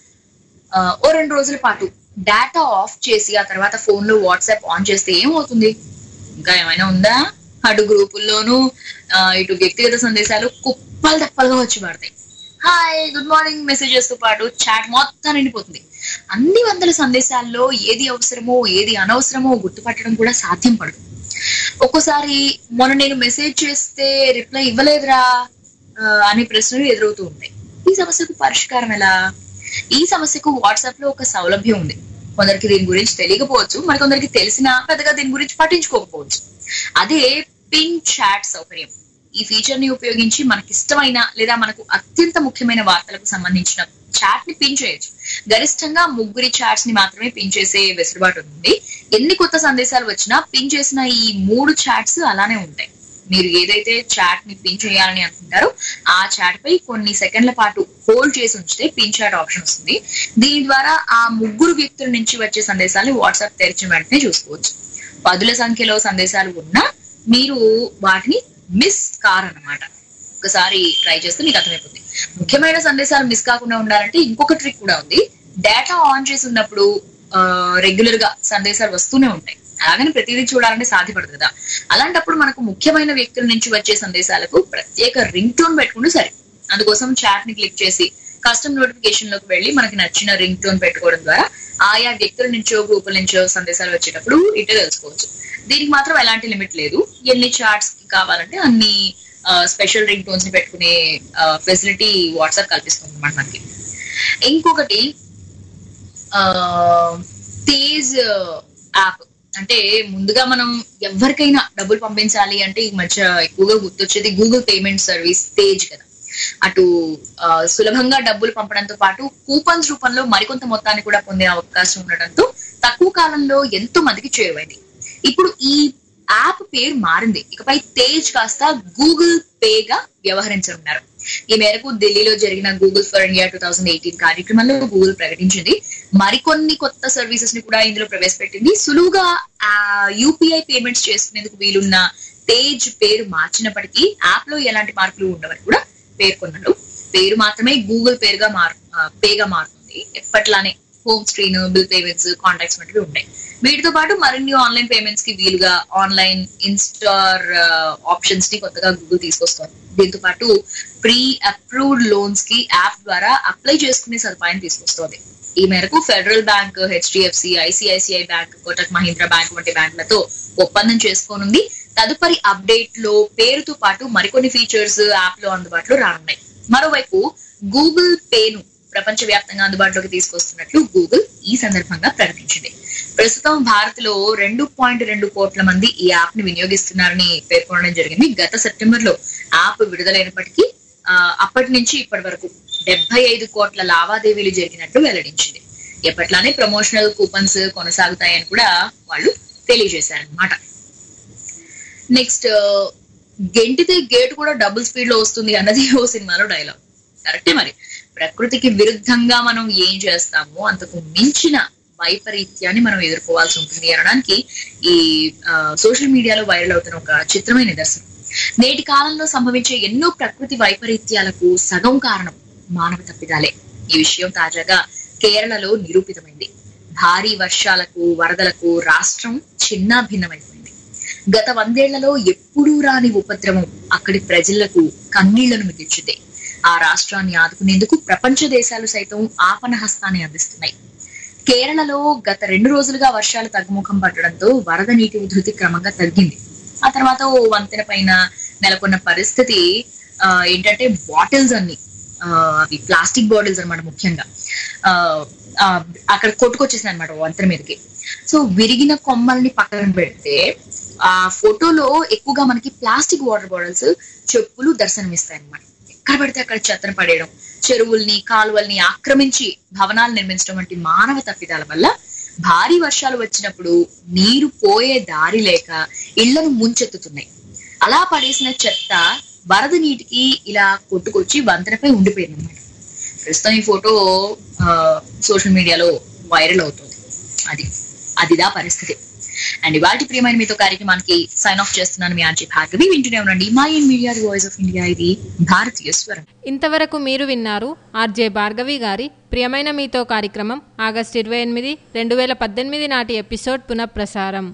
ఆ, ఓ రెండు రోజుల పాటు డేటా ఆఫ్ చేసి ఆ తర్వాత ఫోన్ లో వాట్సాప్ ఆన్ చేస్తే ఏమవుతుంది ఇంకా ఏమైనా ఉందా అటు గ్రూపుల్లోనూ ఆ, ఇటు వ్యక్తిగత సందేశాలు కుప్పలు తప్పలుగా వచ్చి పడతాయి హాయ్ గుడ్ మార్నింగ్ మెసేజెస్ తో పాటు చాట్ మొత్తం నిండిపోతుంది అన్ని వందల సందేశాల్లో ఏది అవసరమో ఏది అనవసరమో గుర్తుపట్టడం కూడా సాధ్యం పడదు ఒక్కోసారి మొన్న నేను మెసేజ్ చేస్తే రిప్లై ఇవ్వలేదురా ఆ, అనే ప్రశ్నలు ఎదురవుతూ ఉంటాయి ఈ సమస్యకు పరిష్కారం ఎలా ఈ సమస్యకు వాట్సాప్ లో ఒక సౌలభ్యం ఉంది కొందరికి దీని గురించి తెలియకపోవచ్చు మరికొందరికి తెలిసినా పెద్దగా దీని గురించి పట్టించుకోకపోవచ్చు అదే పిన్ చాట్ సౌకర్యం ఈ ఫీచర్ ని ఉపయోగించి మనకి ఇష్టమైన లేదా మనకు అత్యంత ముఖ్యమైన వార్తలకు సంబంధించిన చాట్ ని పిన్ చేయొచ్చు గరిష్టంగా ముగ్గురి చాట్స్ ని మాత్రమే పిన్ చేసే వెసులుబాటు ఉంది ఎన్ని కొత్త సందేశాలు వచ్చినా పిన్ చేసిన ఈ మూడు చాట్స్ అలానే ఉంటాయి మీరు ఏదైతే చాట్ ని పిన్ చేయాలని అనుకుంటారో ఆ చాట్ పై కొన్ని సెకండ్ల పాటు హోల్డ్ చేసి ఉంచితే పిన్ చాట్ ఆప్షన్ వస్తుంది దీని ద్వారా ఆ ముగ్గురు వ్యక్తుల నుంచి వచ్చే సందేశాలను వాట్సాప్ తెరిచిన వెంటనే చూసుకోవచ్చు పదుల సంఖ్యలో సందేశాలు ఉన్నా మీరు వాటిని మిస్ కారన్నమాట ఒకసారి ట్రై చేస్తే మీకు అర్థమైపోతుంది ముఖ్యమైన సందేశాలు మిస్ కాకుండా ఉండాలంటే ఇంకొక ట్రిక్ కూడా ఉంది డేటా ఆన్ చేసి ఉన్నప్పుడు రెగ్యులర్ గా సందేశాలు వస్తూనే ఉంటాయి అలాగని ప్రతిదీ చూడాలంటే సాధ్యపడదు కదా అలాంటప్పుడు మనకు ముఖ్యమైన వ్యక్తుల నుంచి వచ్చే సందేశాలకు ప్రత్యేక రింగ్ టోన్ పెట్టుకుంటే సరే అందుకోసం చాట్ ని క్లిక్ చేసి కస్టమ్ నోటిఫికేషన్ లోకి వెళ్ళి మనకి నచ్చిన రింగ్ టోన్ పెట్టుకోవడం ద్వారా ఆయా వ్యక్తుల నుంచో గ్రూపుల నుంచో సందేశాలు వచ్చేటప్పుడు ఇటే తెలుసుకోవచ్చు దీనికి మాత్రం ఎలాంటి లిమిట్ లేదు ఎన్ని చార్ట్స్ కి కావాలంటే అన్ని స్పెషల్ రింగ్ టోన్స్ ని పెట్టుకునే ఫెసిలిటీ వాట్సాప్ కల్పిస్తుంది అన్నమాట మనకి ఇంకొకటి ఆ, తేజ్ యాప్ అంటే ముందుగా మనం ఎవరికైనా డబ్బులు పంపించాలి అంటే ఈ మధ్య ఎక్కువగా గుర్తొచ్చేది గూగుల్ పేమెంట్ సర్వీస్ తేజ్ కదా అటు ఆ, సులభంగా డబ్బులు పంపడంతో పాటు కూపన్స్ రూపంలో మరికొంత మొత్తాన్ని కూడా పొందే అవకాశం ఉండడంతో తక్కువ కాలంలో ఎంతో మందికి చేరువైంది ఇప్పుడు ఈ యాప్ పేరు మారింది ఇకపై తేజ్ కాస్త గూగుల్ పే గా వ్యవహరించనున్నారు ఈ మేరకు ఢిల్లీలో జరిగిన Google for India two thousand eighteen కార్యక్రమంలో గూగుల్ ప్రకటించింది మరికొన్ని కొత్త సర్వీసెస్ ని కూడా ఇందులో ప్రవేశపెట్టింది సులువుగా యూపీఐ పేమెంట్స్ చేసుకునేందుకు వీలున్న తేజ్ పేరు మార్చినప్పటికీ యాప్ లో ఎలాంటి మార్పులు ఉండవని కూడా పేర్కొన్నారు పేరు మాత్రమే గూగుల్ పేరుగా మారు ఆ, పేగా మారుతుంది ఎప్పట్లానే home screen bill payments contacts వంటివి ఉంటాయి వీటితో పాటు మరిన్ని ఆన్లైన్ పేమెంట్స్ కి వీలుగా ఆన్లైన్ ఇన్స్టార్ ఆప్షన్స్ ని కొత్తగా గూగుల్ తీసుకొస్తోంది దీంతో పాటు ప్రీ అప్రూవ్డ్ లోన్స్ కి యాప్ ద్వారా అప్లై చేసుకునే సదుపాయం తీసుకొస్తోంది ఈ మేరకు federal bank HDFC ICICI bank Kotak Mahindra bank వంటి బ్యాంకులతో ఒప్పందం చేసుకోనుంది తదుపరి అప్డేట్ లో పేరుతో పాటు మరికొన్ని ఫీచర్స్ యాప్ లో అందుబాటులో రానున్నాయి మరోవైపు గూగుల్ పేను ప్రపంచవ్యాప్తంగా అందుబాటులోకి తీసుకొస్తున్నట్లు గూగుల్ ఈ సందర్భంగా ప్రకటించింది ప్రస్తుతం భారత్ లో రెండు పాయింట్ రెండు కోట్ల మంది ఈ యాప్ ని వినియోగిస్తున్నారని పేర్కొనడం జరిగింది గత సెప్టెంబర్ లో యాప్ విడుదలైనప్పటికీ ఆ, అప్పటి నుంచి ఇప్పటి వరకు డెబ్బై ఐదు కోట్ల లావాదేవీలు జరిగినట్లు వెల్లడించింది ఎప్పట్లానే ప్రమోషనల్ కూపన్స్ కొనసాగుతాయని కూడా వాళ్ళు తెలియజేశారనమాట నెక్స్ట్ గెంటితే గేట్ కూడా డబుల్ స్పీడ్ లో వస్తుంది అన్నది ఓ సినిమాలో డైలాగ్ కరెక్టే మరి ప్రకృతికి విరుద్ధంగా మనం ఏం చేస్తామో అంతకు మించిన వైపరీత్యాన్ని మనం ఎదుర్కోవాల్సి ఉంటుంది అనడానికి ఈ సోషల్ మీడియాలో వైరల్ అవుతున్న ఒక చిత్రమైన నిదర్శనం నేటి కాలంలో సంభవించే ఎన్నో ప్రకృతి వైపరీత్యాలకు సగం కారణం మానవ తప్పిదాలే ఈ విషయం తాజాగా కేరళలో నిరూపితమైంది భారీ వర్షాలకు వరదలకు రాష్ట్రం చిన్న భిన్నమైపోయింది గత వందేళ్లలో ఎప్పుడూ రాని ఉపద్రవం అక్కడి ప్రజలకు కన్నీళ్లను మిగిల్చింది ఆ రాష్ట్రాన్ని ఆదుకునేందుకు ప్రపంచ దేశాలు సైతం ఆపన హస్తాన్ని అందిస్తున్నాయి కేరళలో గత రెండు రోజులుగా వర్షాలు తగ్గుముఖం పట్టడంతో వరద నీటి ఉధృతి క్రమంగా తగ్గింది ఆ తర్వాత ఓ వంతెన పైన నెలకొన్న పరిస్థితి ఆ, ఏంటంటే బాటిల్స్ అన్ని ఆ, అవి ప్లాస్టిక్ బాటిల్స్ అన్నమాట ముఖ్యంగా ఆ, ఆ, అక్కడ కొట్టుకొచ్చేసింది అనమాట వంతెన మీదకి సో విరిగిన కొమ్మల్ని పక్కన పెడితే ఆ ఫోటోలో ఎక్కువగా మనకి ప్లాస్టిక్ వాటర్ బాటిల్స్ చెప్పులు దర్శనమిస్తాయి అనమాట ఎక్కడ పడితే అక్కడ చెత్తన పడేయడం చెరువుల్ని కాలువల్ని ఆక్రమించి భవనాలు నిర్మించడం వంటి మానవ తప్పిదాల వల్ల భారీ వర్షాలు వచ్చినప్పుడు నీరు పోయే దారి లేక ఇళ్లను ముంచెత్తుతున్నాయి అలా పడేసిన చెత్త వరద నీటికి ఇలా కొట్టుకొచ్చి వంతెనపై ఉండిపోయింది అనమాట ప్రస్తుతం ఈ ఫోటో సోషల్ మీడియాలో వైరల్ అవుతుంది అది అదిదా పరిస్థితి అండ్ ఇవాటి ప్రియమైన మీతో కార్యక్రమానికి సైన్ ఆఫ్ చేస్తున్నాను మీ ఆర్జీ భార్గవి వింటూనే ఉండండి మా in media voice of India ఇది భారతీయ స్వరం ఇంతవరకు మీరు విన్నారు ఆర్జే భార్గవి గారి ప్రియమైన మీతో కార్యక్రమం ఆగస్టు ఇరవై ఎనిమిది రెండు వేల పద్దెనిమిది నాటి ఎపిసోడ్ పునఃప్రసారం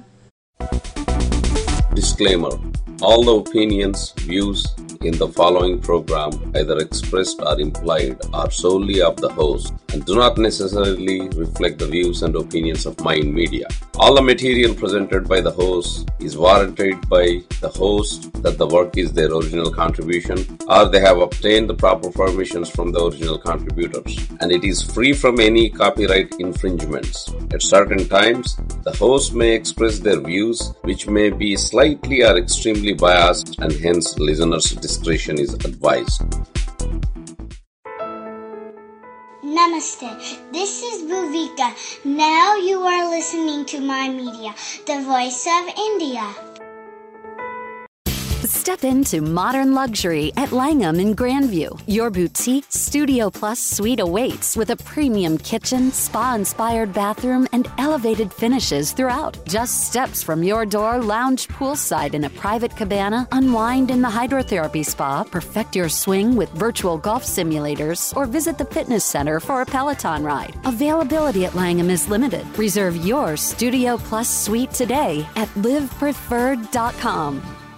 Disclaimer All the opinions, views in the following program, either expressed or implied, are solely of the host and do not necessarily reflect the views and opinions of Mind Media. All the material presented by the host is warranted by the host that the work is their original contribution or they have obtained the proper permissions from the original contributors and it is free from any copyright infringements. At certain times, the host may express their views which may be slightly or extremely biased and hence listeners' discretion is advised. Namaste. This is Bhuvika. Now you are listening to my media, the voice of India. Step into modern luxury at Langham in Grandview. Your boutique Studio Plus suite awaits with a premium kitchen, spa inspired bathroom, and elevated finishes throughout. Just steps from your door, lounge poolside in a private cabana, unwind in the hydrotherapy spa, perfect your swing with virtual golf simulators, or visit the fitness center for a Peloton ride. Availability at Langham is limited. Reserve your Studio Plus suite today at livepreferred.com.